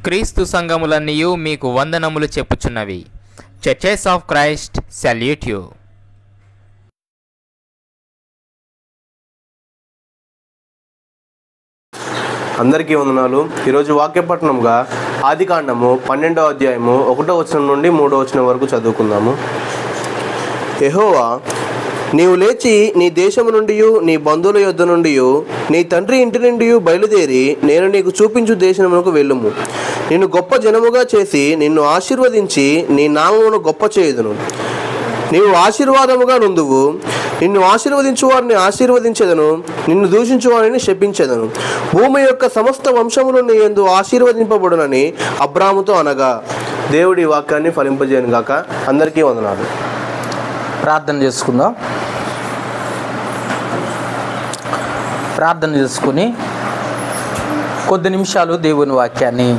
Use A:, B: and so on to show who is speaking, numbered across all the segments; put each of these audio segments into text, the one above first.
A: క్రీస్తు సంఘములన్నీయు మీకు వందనములు చెప్పుచున్నవి churches of Christ salute you
B: అందరికీ వందనాలు ఈరోజు వాక్యపట్నంగా ఆదికాండము పన్నెండో అధ్యాయము ఒకటో వచనం నుండి మూడో వచనం వరకు చదువుకుందాము యెహోవా నీవు లేచి నీ దేశము నుండి నీ బంధువుల యొద్ద నుండి నీ తండ్రి ఇంటి నుండి బయలుదేరి నేను నీకు చూపించు దేశమునకు వెళ్ళుము నిన్ను గొప్ప జనముగా చేసి నిన్ను ఆశీర్వదించి నీ నామమును గొప్ప చేయుదును నీవు ఆశీర్వాదముగా నుందువు నిన్ను ఆశీర్వదించు వారిని ఆశీర్వదించెదను నిన్ను దూషించు వారిని శపించెదను భూమి యొక్క సమస్త వంశములు నీ యందు ఆశీర్వదింపబడునని అబ్రాముతో అనగా దేవుడి వాక్యాన్ని ఫలింపజేయను గాక అందరికీ వందనాలు
C: ప్రార్థన చేసుకుందాం ప్రార్థన చేసుకుని కొద్ది నిమిషాలు దేవుని వాక్యాన్ని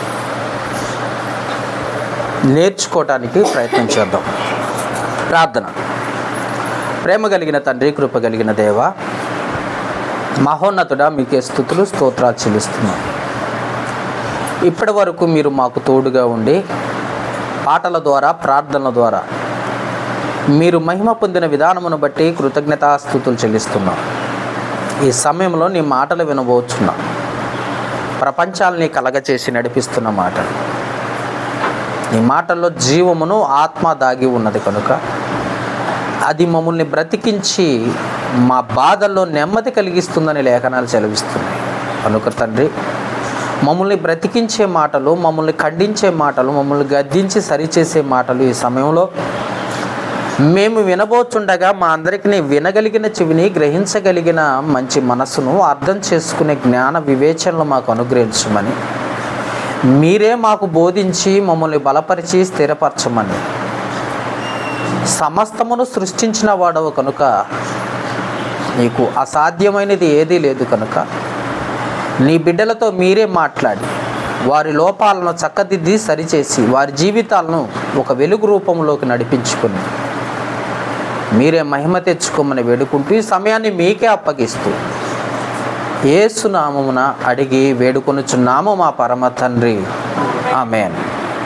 C: నేర్చుకోవటానికి ప్రయత్నం చేద్దాం ప్రార్థన ప్రేమ కలిగిన తండ్రి కృప కలిగిన దేవ మహోన్నతుడా మీకే స్థుతులు స్తోత్రాలు చెల్లిస్తున్నాం ఇప్పటి వరకు మీరు మాకు తోడుగా ఉండి పాటల ద్వారా ప్రార్థనల ద్వారా మీరు మహిమ పొందిన విధానమును బట్టి కృతజ్ఞతాస్థుతులు చెల్లిస్తున్నాం ఈ సమయంలో నీ మాటలు వినబోచున్నా ప్రపంచాల్ని కలగచేసి నడిపిస్తున్న మాటలు నీ మాటల్లో జీవమును ఆత్మ దాగి ఉన్నది కనుక అది మమ్మల్ని బ్రతికించి మా బాధల్లో నెమ్మది కలిగిస్తుందని లేఖనాలు సెలవిస్తున్నాయి కనుక తండ్రి మమ్మల్ని బ్రతికించే మాటలు మమ్మల్ని ఖండించే మాటలు మమ్మల్ని గద్దించి సరిచేసే మాటలు ఈ సమయంలో మేము వినబోతుండగా మా అందరికి నీ వినగలిగిన చెవిని గ్రహించగలిగిన మంచి మనస్సును అర్థం చేసుకునే జ్ఞాన వివేచనలు మాకు అనుగ్రహించమని మీరే మాకు బోధించి మమ్మల్ని బలపరిచి స్థిరపరచమని సమస్తమును సృష్టించిన వాడవు కనుక నీకు అసాధ్యమైనది ఏదీ లేదు కనుక నీ బిడ్డలతో మీరే మాట్లాడి వారి లోపాలను చక్కదిద్ది సరిచేసి వారి జీవితాలను ఒక వెలుగు రూపంలోకి నడిపించుకొని మీరే మహిమ తెచ్చుకోమని వేడుకుంటూ ఈ సమయాన్ని మీకే అప్పగిస్తూ ఏసునామమున అడిగి వేడుకొనుచున్నాము మా పరమ తండ్రి ఆమెన్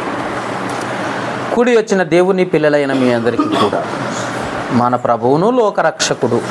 C: కూడి వచ్చిన దేవుని పిల్లలైన మీ అందరికీ కూడా మన ప్రభువును లోకరక్షకుడు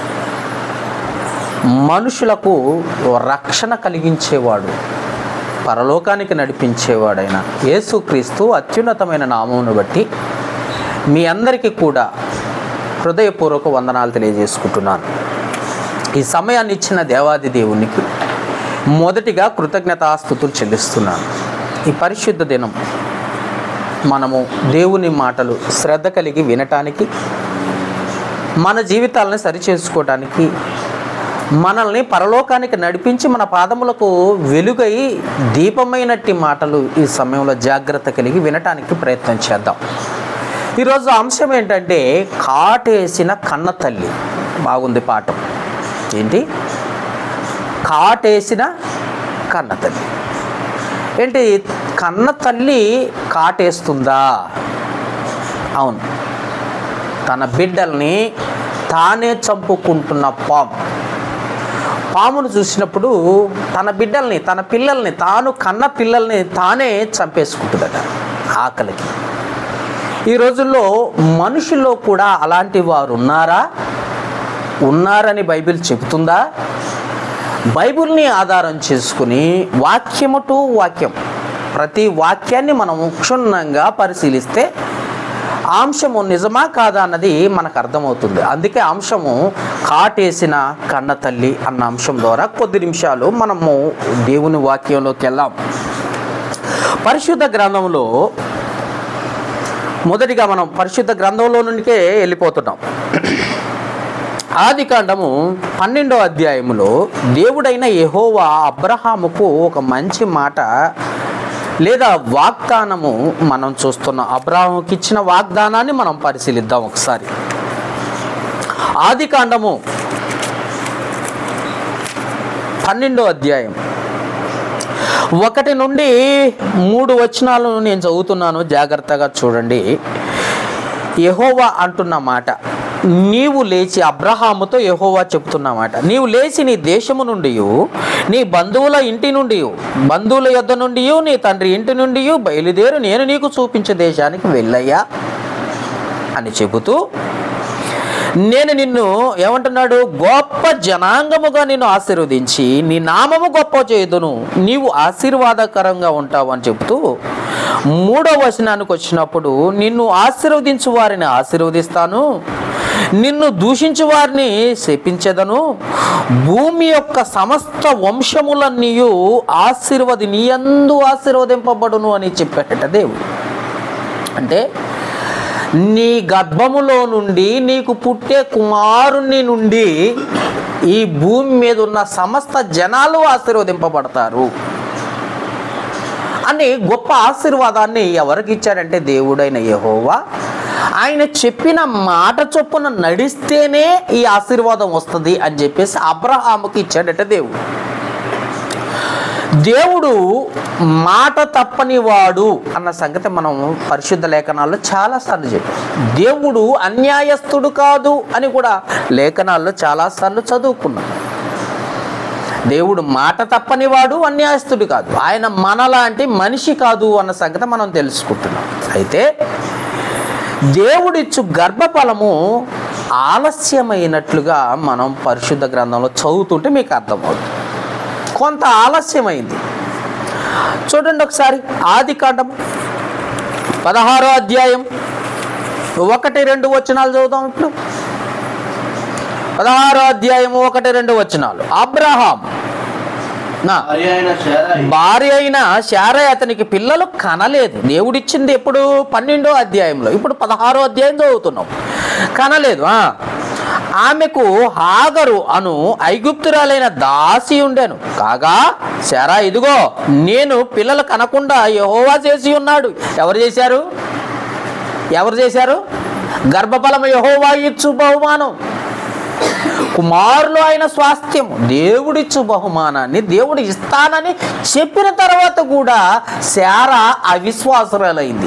C: మనుషులకు రక్షణ కలిగించేవాడు పరలోకానికి నడిపించేవాడైన యేసుక్రీస్తు అత్యున్నతమైన నామమును బట్టి మీ అందరికీ కూడా హృదయపూర్వక వందనాలు తెలియజేసుకుంటున్నాను ఈ సమయాన్ని ఇచ్చిన దేవాది దేవునికి మొదటిగా కృతజ్ఞతాస్థుతులు చెల్లిస్తున్నాను ఈ పరిశుద్ధ దినం మనము దేవుని మాటలు శ్రద్ధ కలిగి వినటానికి మన జీవితాలను సరిచేసుకోవటానికి మనల్ని పరలోకానికి నడిపించి మన పాదములకు వెలుగై దీపమైనట్టి మాటలు ఈ సమయంలో జాగ్రత్త కలిగి వినటానికి ప్రయత్నం చేద్దాం ఈరోజు అంశం ఏంటంటే కాటేసిన కన్న తల్లి బాగుంది పాఠం ఏంటి కాటేసిన కన్న తల్లి ఏంటి కన్న తల్లి కాటేస్తుందా అవును తన బిడ్డల్ని తానే చంపుకుంటున్న పాము పామును చూసినప్పుడు తన బిడ్డల్ని తన పిల్లల్ని తాను కన్న పిల్లల్ని తానే చంపేసుకుంటుందట ఆకలికి ఈ రోజుల్లో మనుషుల్లో కూడా అలాంటి వారు ఉన్నారా ఉన్నారని బైబిల్ చెబుతుందా బైబిల్ని ఆధారం చేసుకుని వాక్యము టు వాక్యం ప్రతి వాక్యాన్ని మనం క్షుణ్ణంగా పరిశీలిస్తే ఆ అంశము నిజమా కాదా అన్నది మనకు అర్థమవుతుంది అందుకే అంశము కాటేసిన కన్న తల్లి అన్న అంశం ద్వారా కొద్ది నిమిషాలు మనము దేవుని వాక్యంలోకి వెళ్ళాం పరిశుద్ధ గ్రంథంలో మొదటిగా మనం పరిశుద్ధ గ్రంథంలో నుండికే వెళ్ళిపోతున్నాం ఆది కాండము పన్నెండో అధ్యాయములో దేవుడైన యెహోవా అబ్రహాముకు ఒక మంచి మాట లేదా వాగ్దానము మనం చూస్తున్నాం అబ్రాహాముకి ఇచ్చిన వాగ్దానాన్ని మనం పరిశీలిద్దాం ఒకసారి ఆది కాండము పన్నెండో అధ్యాయం ఒకటి నుండి మూడు వచనాలను నేను చదువుతున్నాను జాగ్రత్తగా చూడండి యెహోవా అంటున్న మాట నీవు లేచి అబ్రహాముతో యెహోవా చెప్తున్నమాట నీవు లేచి నీ దేశము నుండి నీ బంధువుల ఇంటి నుండి బంధువుల యొద్ద నుండి నీ తండ్రి ఇంటి నుండి బయలుదేరు నేను నీకు చూపించే దేశానికి వెళ్ళయ్యా అని చెబుతూ నేను నిన్ను ఏమంటున్నాడు గొప్ప జనాంగముగా నిన్ను ఆశీర్వదించి నీ నామము గొప్ప చేయుదును నీవు ఆశీర్వాదకరంగా ఉంటావు అని చెబుతూ మూడవ వచనానికి వచ్చినప్పుడు నిన్ను ఆశీర్వదించు వారిని ఆశీర్వదిస్తాను నిన్ను దూషించు వారిని శపించెదను భూమి యొక్క సమస్త వంశములన్నీయు ఆశీర్వది నీయందు ఆశీర్వదింపబడును అని చెప్పాడట దేవుడు అంటే నీ గర్భములో నుండి నీకు పుట్టే కుమారుని నుండి ఈ భూమి మీద ఉన్న సమస్త జనాలు ఆశీర్వదింపబడతారు అని గొప్ప ఆశీర్వాదాన్ని ఎవరికి ఇచ్చాడంటే దేవుడైన యెహోవా ఆయన చెప్పిన మాట చొప్పున నడిస్తేనే ఈ ఆశీర్వాదం వస్తుంది అని చెప్పేసి అబ్రహాముకి ఇచ్చాడట దేవుడు దేవుడు మాట తప్పని వాడు అన్న సంగతి మనం పరిశుద్ధ లేఖనాల్లో చాలాసార్లు చెప్పాం దేవుడు అన్యాయస్తుడు కాదు అని కూడా లేఖనాల్లో చాలాసార్లు చదువుకున్నాం దేవుడు మాట తప్పని వాడు అన్యాయస్తుడు కాదు ఆయన మనలాంటి మనిషి కాదు అన్న సంగతి మనం తెలుసుకుంటున్నాం అయితే దేవుడిచ్చు గర్భఫలము ఆలస్యమైనట్లుగా మనం పరిశుద్ధ గ్రంథంలో చదువుతుంటే మీకు అర్థమవుతుంది కొంత ఆలస్యమైంది చూడండి ఒకసారి ఆది కాండం పదహారో అధ్యాయం ఒకటి రెండు వచనాలు చదువుతాం ఇప్పుడు పదహారో అధ్యాయం ఒకటి రెండు వచనాలు అబ్రహాం నా
B: భార్య అయిన శారాయి
C: భార్య అయిన శారయ్ అతనికి పిల్లలు కనలేదు దేవుడిచ్చింది ఎప్పుడు పన్నెండో అధ్యాయంలో ఇప్పుడు పదహారో అధ్యాయం చదువుతున్నాం కనలేదు ఆ. ఆమెకు హాగరు అను ఐగుప్తురాలైన దాసి ఉండెను కాగా శారా ఇదిగో నేను పిల్లలు కనకుండా యహోవా చేసి ఉన్నాడు ఎవరు చేశారు ఎవరు చేశారు గర్భఫలం యహోవా ఇచ్చు బహుమానం కుమారులు అయిన స్వాస్థ్యము దేవుడిచ్చు బహుమానాన్ని దేవుడు ఇస్తానని చెప్పిన తర్వాత కూడా శారా అవిశ్వాసురాలైంది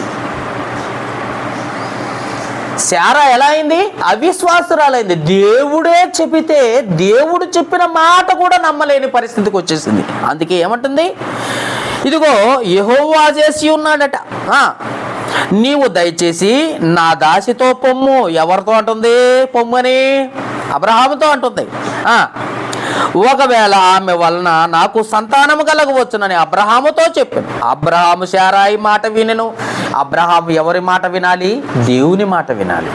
C: శారా ఎలా అయింది అవిశ్వాసురాలైంది దేవుడే చెప్పితే దేవుడు చెప్పిన మాట కూడా నమ్మలేని పరిస్థితికి వచ్చేసింది అందుకే ఏమంటుంది ఇదిగో యెహోవా చేసి ఉన్నాడట ఆ, నీవు దయచేసి నా దాసితో పొమ్ము ఎవరితో అంటుంది పొమ్మని అబ్రహాముతో అంటుంది ఆ, ఒకవేళ ఆమె వలన నాకు సంతానము కలగవచ్చునని అబ్రహాముతో చెప్పాను అబ్రహాము శారాయి మాట వినెను అబ్రహాము ఎవరి మాట వినాలి దేవుని మాట వినాలి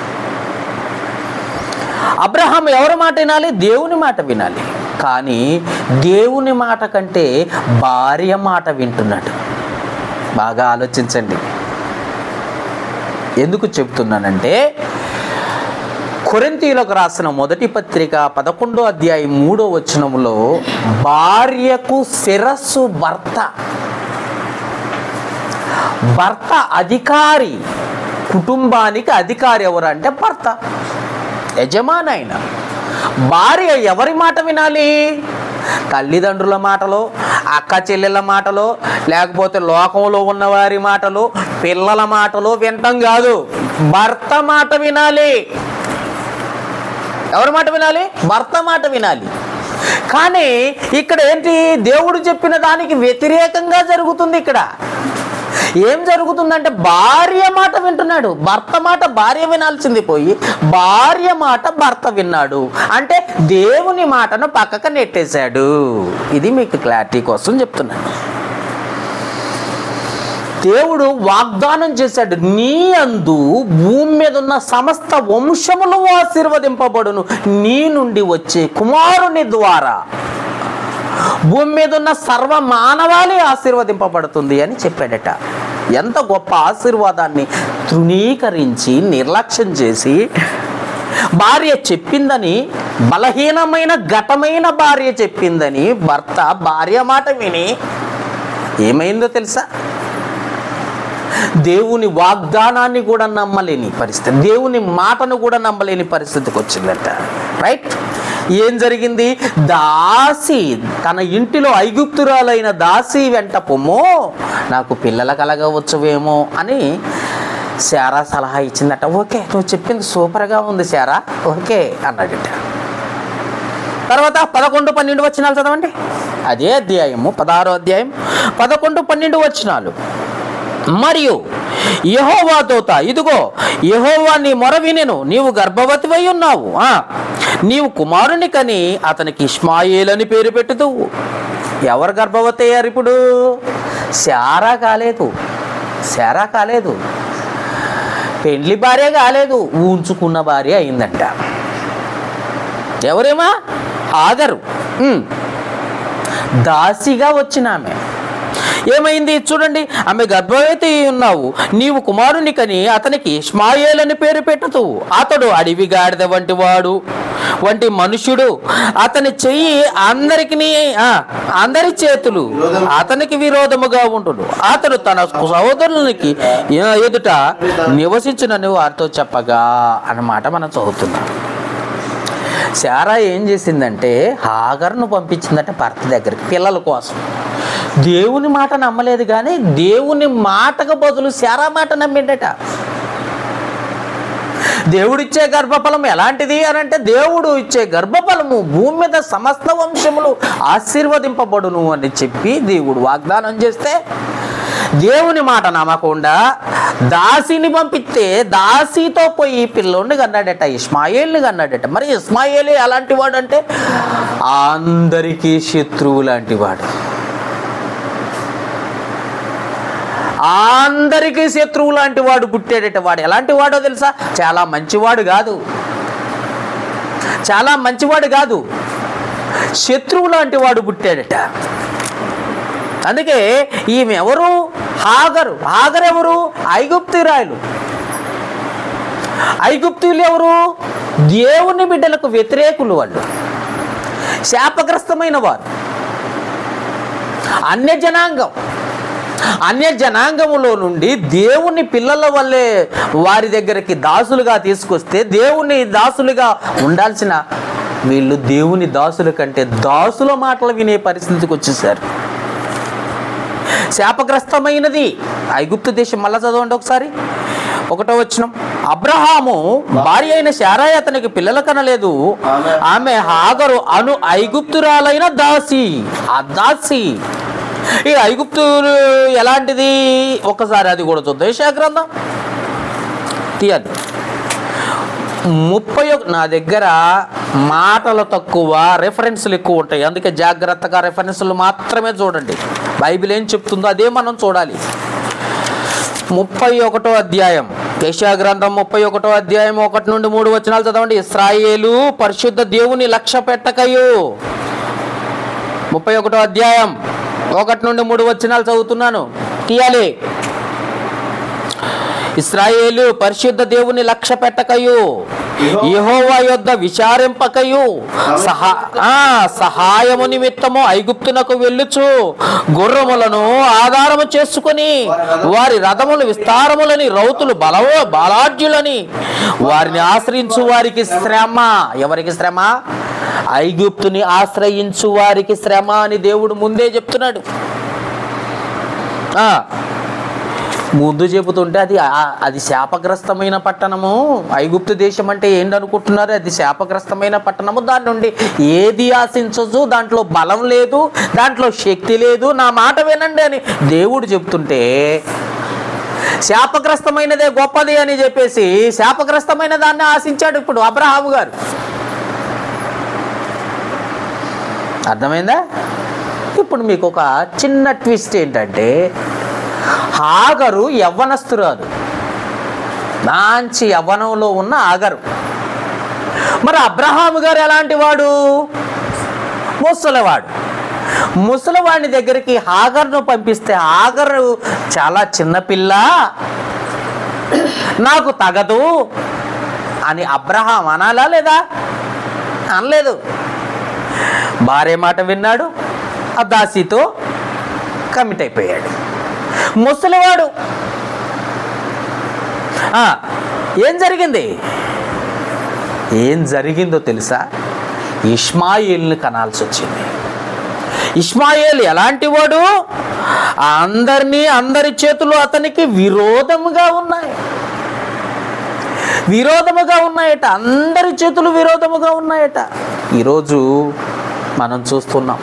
C: అబ్రహాం ఎవరి మాట వినాలి దేవుని మాట వినాలి కానీ దేవుని మాట కంటే భార్య మాట వింటున్నాడు బాగా ఆలోచించండి ఎందుకు చెప్తున్నానంటే కొరింతీలకు రాసిన మొదటి పత్రిక పదకొండో అధ్యాయం మూడో వచనములో భార్యకు శిరస్సు భర్త భర్త అధికారి కుటుంబానికి అధికారి ఎవరు అంటే భర్త యజమానైన భార్య ఎవరి మాట వినాలి తల్లిదండ్రుల మాటలో అక్క చెల్లెల మాటలో లేకపోతే లోకంలో ఉన్నవారి మాటలు పిల్లల మాటలు వినటం కాదు భర్త మాట వినాలి ఎవరి మాట వినాలి భర్త మాట వినాలి కానీ ఇక్కడ ఏంటి దేవుడు చెప్పిన దానికి వ్యతిరేకంగా జరుగుతుంది ఇక్కడ ఏం జరుగుతుందంటే భార్య మాట వింటున్నాడు భర్త మాట భార్య వినాల్సింది పోయి భార్య మాట భర్త విన్నాడు అంటే దేవుని మాటను పక్కకు నెట్టేశాడు ఇది మీకు క్లారిటీ కోసం చెప్తున్నాను దేవుడు వాగ్దానం చేశాడు నీ అందు భూమి మీద ఉన్న సమస్త వంశములు ఆశీర్వదింపబడును నీ నుండి వచ్చే కుమారుని ద్వారా భూమి మీద ఉన్న సర్వ మానవాళి ఆశీర్వదింపబడుతుంది అని చెప్పాడట ఎంత గొప్ప ఆశీర్వాదాన్ని తృణీకరించి నిర్లక్ష్యం చేసి భార్య చెప్పిందని బలహీనమైన ఘటమైన భార్య చెప్పిందని భర్త భార్య మాట విని ఏమైందో తెలుసా దేవుని వాగ్దానాన్ని కూడా నమ్మలేని పరిస్థితి దేవుని మాటను కూడా నమ్మలేని పరిస్థితికి వచ్చిందట రైట్ ఏం జరిగింది దాసి తన ఇంటిలో ఐగుప్తురాలైన దాసి వెంట పొమ్మో నాకు పిల్లల కలగవచ్చువేమో అని శారా సలహా ఇచ్చిందట ఓకే నువ్వు చెప్పింది సూపర్గా ఉంది శారా ఓకే అన్నాడట తర్వాత పదకొండు పన్నెండు వచ్చినాలు చదవండి అదే అధ్యాయము పదహారో అధ్యాయం పదకొండు పన్నెండు వచ్చినాలు మరియు యహోవా దూత ఇదిగో యహోవా నీ మొర వినెను నీవు గర్భవతివై ఉన్నావు ఆ, నీవు కుమారుని కని అతనికి ఇష్మాయేల్ అని పేరు పెట్టుదు ఎవరు గర్భవతి అయ్యారు ఇప్పుడు శారా కాలేదు శారా కాలేదు పెండ్లి భార్య కాలేదు ఊంచుకున్న భార్య అయిందంట ఎవరేమా ఆగరు ఉమ్. దాసిగా వచ్చిన ఆమె ఏమైంది చూడండి ఆమె గర్భవతి అయి ఉన్నావు నీవు కుమారుని కని అతనికి ఇష్మాయేల్ అని పేరు పెట్టుతూ అతడు అడవి గాడిద వంటి వాడు వంటి మనుషుడు అతని చెయ్యి అందరికి అందరి చేతులు అతనికి విరోధముగా ఉండును అతడు తన సహోదరునికి ఎదుట నివసించునని వారితో చెప్పగా అన్నమాట మనం చదువుతున్నాం శారా ఏం చేసిందంటే హాగర్ను పంపించిందంటే భర్త దగ్గరికి పిల్లల కోసం దేవుని మాట నమ్మలేదు కానీ దేవుని మాటకు బదులు శారా మాట నమ్మిండట దేవుడిచ్చే గర్భఫలం ఎలాంటిది అని అంటే దేవుడు ఇచ్చే గర్భఫలము భూమి మీద సమస్త వంశములు ఆశీర్వదింపబడును అని చెప్పి దేవుడు వాగ్దానం చేస్తే దేవుని మాట నమ్మకుండా దాసిని పంపిస్తే దాసితో పోయి పిల్లోడిని కన్నాడట ఇస్మాయిల్ని కన్నాడట మరి ఇస్మాయిలే ఎలాంటి వాడు అంటే అందరికీ శత్రువు లాంటి వాడు అందరికీ శత్రువు లాంటి వాడు పుట్టాడట వాడు ఎలాంటి వాడో తెలుసా చాలా మంచివాడు కాదు చాలా మంచివాడు కాదు శత్రువు లాంటి వాడు పుట్టాడట అందుకే ఈమె ఎవరు హాగరు హాగర్ ఎవరు ఐగుప్తిరాయలు ఐగుప్తులు ఎవరు దేవుని బిడ్డలకు వ్యతిరేకులు వాళ్ళు శాపగ్రస్తమైన వారు అన్య జనాంగం అన్య జనాంగములో నుండి దేవుని పిల్లల వల్లే వారి దగ్గరికి దాసులుగా తీసుకొస్తే దేవుని దాసులుగా ఉండాల్సిన వీళ్ళు దేవుని దాసుల కంటే దాసుల మాటలు వినే పరిస్థితికి వచ్చేసారు శాపగ్రస్తమైనది ఐగుప్తు దేశం మళ్ళా చదవండి ఒకసారి ఒకటో వచ్చిన అబ్రహాము భార్య అయిన శారాయి అతనికి పిల్లలు కనలేదు ఆమె హాగరు అను ఐగుప్తురాలైన దాసి ఆ దాసి ఈ ఐగుప్తు ఎలాంటిది ఒకసారి అది కూడా చూద్దాం యెషయా గ్రంథం తీయద్దు ముప్పై ఒక నా దగ్గర మాటలు తక్కువ రెఫరెన్స్లు ఎక్కువ ఉంటాయి అందుకే జాగ్రత్తగా రెఫరెన్స్లు మాత్రమే చూడండి బైబిల్ ఏం చెప్తుందో అదే మనం చూడాలి ముప్పై ఒకటో అధ్యాయం యెషయా గ్రంథం ముప్పై ఒకటో అధ్యాయం ఒకటి నుండి మూడు వచనాలు చదవండి ఇస్రాయేలు పరిశుద్ధ దేవుని లక్ష్య పెట్టకయు ముప్పై ఒకటో అధ్యాయం ఒకటి నుండి మూడు వచనాలు చదువుతున్నాను తీయాలి ఇస్రాయేలు పరిశుద్ధ దేవుని లక్ష్య పెట్టకయు యెహోవా యొద్ద విచారింపకయు సహా ఆ, సహాయము నిమిత్తము ఐగుప్తునకు వెళ్ళుచు గుర్రములను ఆధారము చేసుకొని వారి రథములు విస్తారములని రౌతులు బలవ బలాఢ్యులని వారిని ఆశ్రయించు వారికి శ్రమ ఎవరికి శ్రమ ఐగుప్తుని ఆశ్రయించు వారికి శ్రమ అని దేవుడు ముందే చెప్తున్నాడు ఆ ముందు చెబుతుంటే అది ఆ- అది శాపగ్రస్తమైన పట్టణము ఐగుప్తు దేశం అంటే ఏంటనుకుంటున్నారు అది శాపగ్రస్తమైన పట్టణము దాని నుండి ఏది ఆశించదు దాంట్లో బలం లేదు దాంట్లో శక్తి లేదు నా మాట వినండి అని దేవుడు చెప్తుంటే శాపగ్రస్తమైనదే గొప్పది అని చెప్పేసి శాపగ్రస్తమైన దాన్ని ఆశించాడు ఇప్పుడు అబ్రహాము గారు అర్థమైందా ఇప్పుడు మీకు ఒక చిన్న ట్విస్ట్ ఏంటంటే ఆగరు యవ్వనస్తురాలు మంచి యవ్వనంలో ఉన్న ఆగరు మరి అబ్రహాము గారు ఎలాంటి వాడు ముసలివాడు ముసలివాడిని దగ్గరికి హాగర్ను పంపిస్తే హాగరు చాలా చిన్నపిల్ల నాకు తగదు అని అబ్రహాం అనాలా లేదా అనలేదు భార్య మాట విన్నాడు ఆ దాసితో కమిట్ అయిపోయాడు ముసలివాడు ఆ, ఏం జరిగింది ఏం జరిగిందో తెలుసా ఇష్మాయిల్ని కనాల్సి వచ్చింది ఇష్మాయేల్ ఎలాంటి వాడు అందరినీ అందరి చేతులు అతనికి విరోధముగా ఉన్నాయి విరోధముగా ఉన్నాయట అందరి చేతులు విరోధముగా ఉన్నాయట ఈరోజు మనం చూస్తున్నాం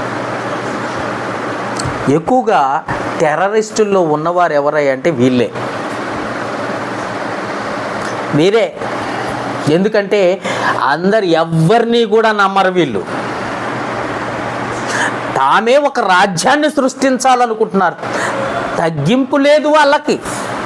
C: ఎక్కువగా టెర్రరిస్టుల్లో ఉన్నవారు ఎవరై అంటే వీళ్ళే వీరే ఎందుకంటే అందరు ఎవ్వరినీ కూడా నమ్మరు వీళ్ళు తామే ఒక రాజ్యాన్ని సృష్టించాలనుకుంటున్నారు తగ్గింపు లేదు వాళ్ళకి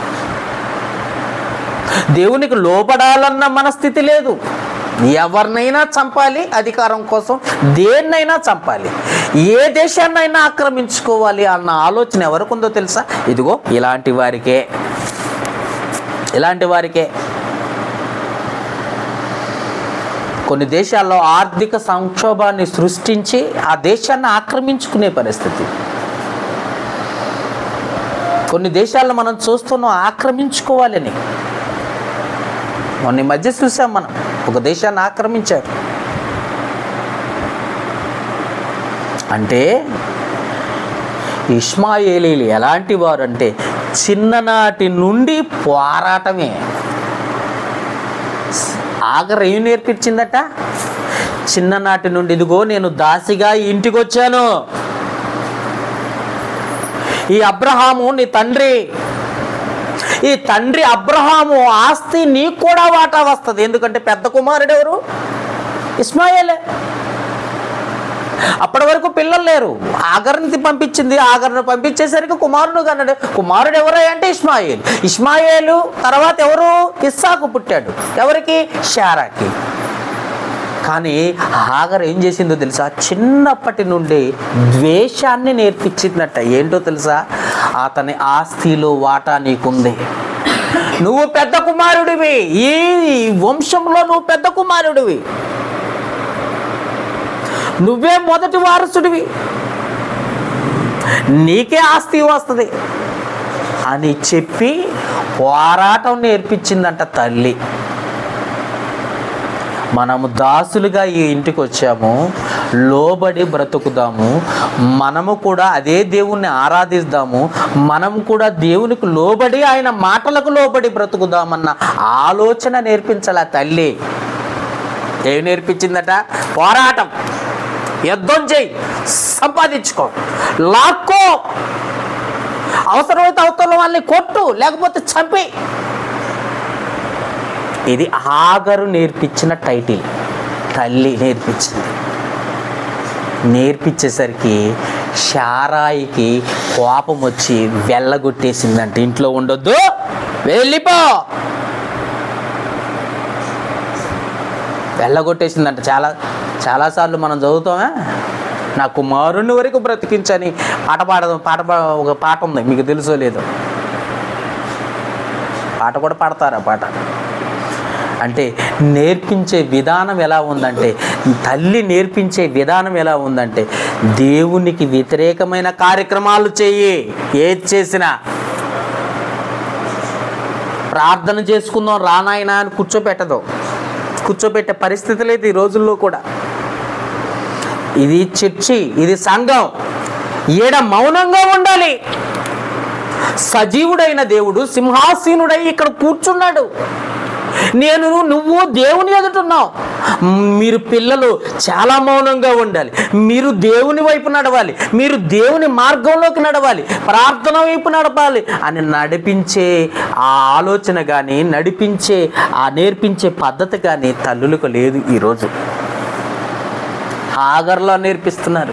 C: దేవునికి లోపడాలన్న మనస్థితి లేదు ఎవరినైనా చంపాలి అధికారం కోసం దేన్నైనా చంపాలి ఏ దేశాన్నైనా ఆక్రమించుకోవాలి అన్న ఆలోచన ఎవరికి ఉందో తెలుసా ఇదిగో ఇలాంటి వారికే ఇలాంటి వారికే కొన్ని దేశాల్లో ఆర్థిక సంక్షోభాన్ని సృష్టించి ఆ దేశాన్ని ఆక్రమించుకునే పరిస్థితి కొన్ని దేశాలను మనం చూస్తున్నాం ఆక్రమించుకోవాలని మొన్న ఈ మధ్య చూసాం మనం ఒక దేశాన్ని ఆక్రమించారు అంటే ఇస్మాయేలీలు ఎలాంటి వారు అంటే చిన్ననాటి నుండి పోరాటమే ఆగర ఏం నేర్పించిందట చిన్ననాటి నుండి ఇదిగో నేను దాసిగా ఈ ఇంటికి వచ్చాను ఈ అబ్రహాము నీ తండ్రి ఈ తండ్రి అబ్రహాము ఆస్తి నీకు కూడా వాటా వస్తుంది ఎందుకంటే పెద్ద కుమారుడు ఎవరు ఇస్మాయిలే అప్పటి వరకు పిల్లలు లేరు ఆగర్ని పంపించింది ఆగర్ను పంపించేసరికి కుమారుడు కన్నాడు కుమారుడు ఎవరై అంటే ఇస్మాయిల్ ఇస్మాయిలు తర్వాత ఎవరు ఇస్సాకు పుట్టాడు ఎవరికి షారాకి కానీ హాగర్ ఏం చేసిందో తెలుసా చిన్నప్పటి నుండి ద్వేషాన్ని నేర్పించిందట ఏంటో తెలుసా అతని ఆస్తిలో వాటా నీకుంది నువ్వు పెద్ద కుమారుడివి ఈ వంశంలో నువ్వు పెద్ద కుమారుడివి నువ్వే మొదటి వారసుడివి నీకే ఆస్తి వస్తుంది అని చెప్పి పోరాటం నేర్పించిందంట తల్లి మనము దాసులుగా ఈ ఇంటికి వచ్చాము లోబడి బ్రతుకుదాము మనము కూడా అదే దేవుణ్ణి ఆరాధిస్తాము మనము కూడా దేవునికి లోబడి ఆయన మాటలకు లోబడి బ్రతుకుదామన్న ఆలోచన నేర్పించాల తల్లి ఏం నేర్పించిందట పోరాటం యుద్ధం చేయి సంపాదించుకో లాక్కో అవసరమైతే అవతల వాళ్ళని కొట్టు లేకపోతే చంపి ఇది ఆగరు నేర్పించిన టైటిల్ తల్లి నేర్పించింది నేర్పించేసరికి షారాయికి కోపం వచ్చి వెళ్ళగొట్టేసిందంట ఇంట్లో ఉండొద్దు వెళ్ళిపో వెళ్ళగొట్టేసిందంట చాలా చాలాసార్లు మనం చదువుతామే నా కుమారుని వరకు బ్రతికించని పాట పాడదాం పాట పా ఒక పాట ఉంది మీకు తెలుసో లేదో పాట కూడా పాడతారు ఆ పాట అంటే నేర్పించే విధానం ఎలా ఉందంటే తల్లి నేర్పించే విధానం ఎలా ఉందంటే దేవునికి వ్యతిరేకమైన కార్యక్రమాలు చెయ్యి ఏది చేసినా ప్రార్థన చేసుకుందాం రానాయనా అని కూర్చోపెట్టదు కూర్చోబెట్టే పరిస్థితి లేదు ఈ రోజుల్లో కూడా ఇది చర్చి ఇది సంఘం ఈడ మౌనంగా ఉండాలి సజీవుడైన దేవుడు సింహాసీనుడై ఇక్కడ కూర్చున్నాడు నేను నువ్వు దేవుని ఎదుటున్నావు మీరు పిల్లలు చాలా మౌనంగా ఉండాలి మీరు దేవుని వైపు నడవాలి మీరు దేవుని మార్గంలోకి నడవాలి ప్రార్థన వైపు నడపాలి అని నడిపించే ఆ ఆలోచన కానీ నడిపించే ఆ నేర్పించే పద్ధతి కానీ తల్లులకు లేదు ఈరోజు హాగర్లో నేర్పిస్తున్నారు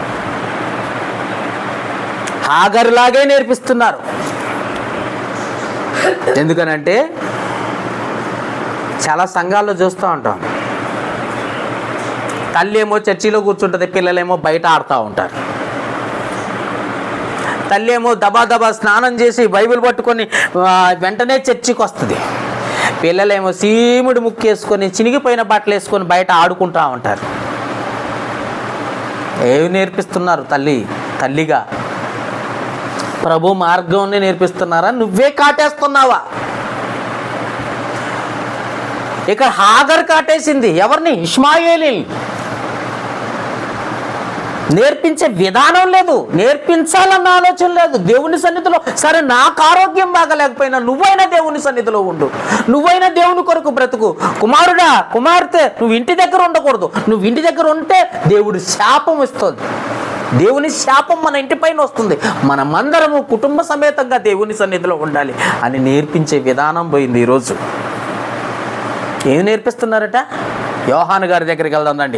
C: హాగర్లాగే నేర్పిస్తున్నారు ఎందుకనంటే చాలా సంఘాల్లో చూస్తూ ఉంటాం తల్లి ఏమో చర్చిలో కూర్చుంటుంది పిల్లలేమో బయట ఆడుతూ ఉంటారు తల్లి ఏమో దబా దబా స్నానం చేసి బైబిల్ పట్టుకొని ఆ, వెంటనే చర్చికి వస్తుంది పిల్లలేమో సీముడు ముక్కేసుకొని చినిగిపోయిన బట్టలు వేసుకొని బయట ఆడుకుంటూ ఉంటారు ఏమి నేర్పిస్తున్నారు తల్లి తల్లిగా ప్రభు మార్గంని నేర్పిస్తున్నారా నువ్వే కాటేస్తున్నావా ఇక్కడ హాగర్ కాటేసింది ఎవరిని ఇస్మాయేలి నేర్పించే విధానం లేదు నేర్పించాలన్న ఆలోచన లేదు దేవుని సన్నిధిలో సరే నాకు ఆరోగ్యం బాగలేకపోయినా నువ్వైనా దేవుని సన్నిధిలో ఉండు నువ్వైనా దేవుని కొరకు బ్రతుకు కుమారుడా కుమార్తె నువ్వు ఇంటి దగ్గర ఉండకూడదు నువ్వు ఇంటి దగ్గర ఉంటే దేవుడు శాపం ఇస్తుంది దేవుని శాపం మన ఇంటిపైన వస్తుంది మనమందరము కుటుంబ సమేతంగా దేవుని సన్నిధిలో ఉండాలి అని నేర్పించే విధానం పోయింది ఈరోజు ఏం నేర్పిస్తున్నారట యోహాను గారి దగ్గరికి వెళ్దాందండి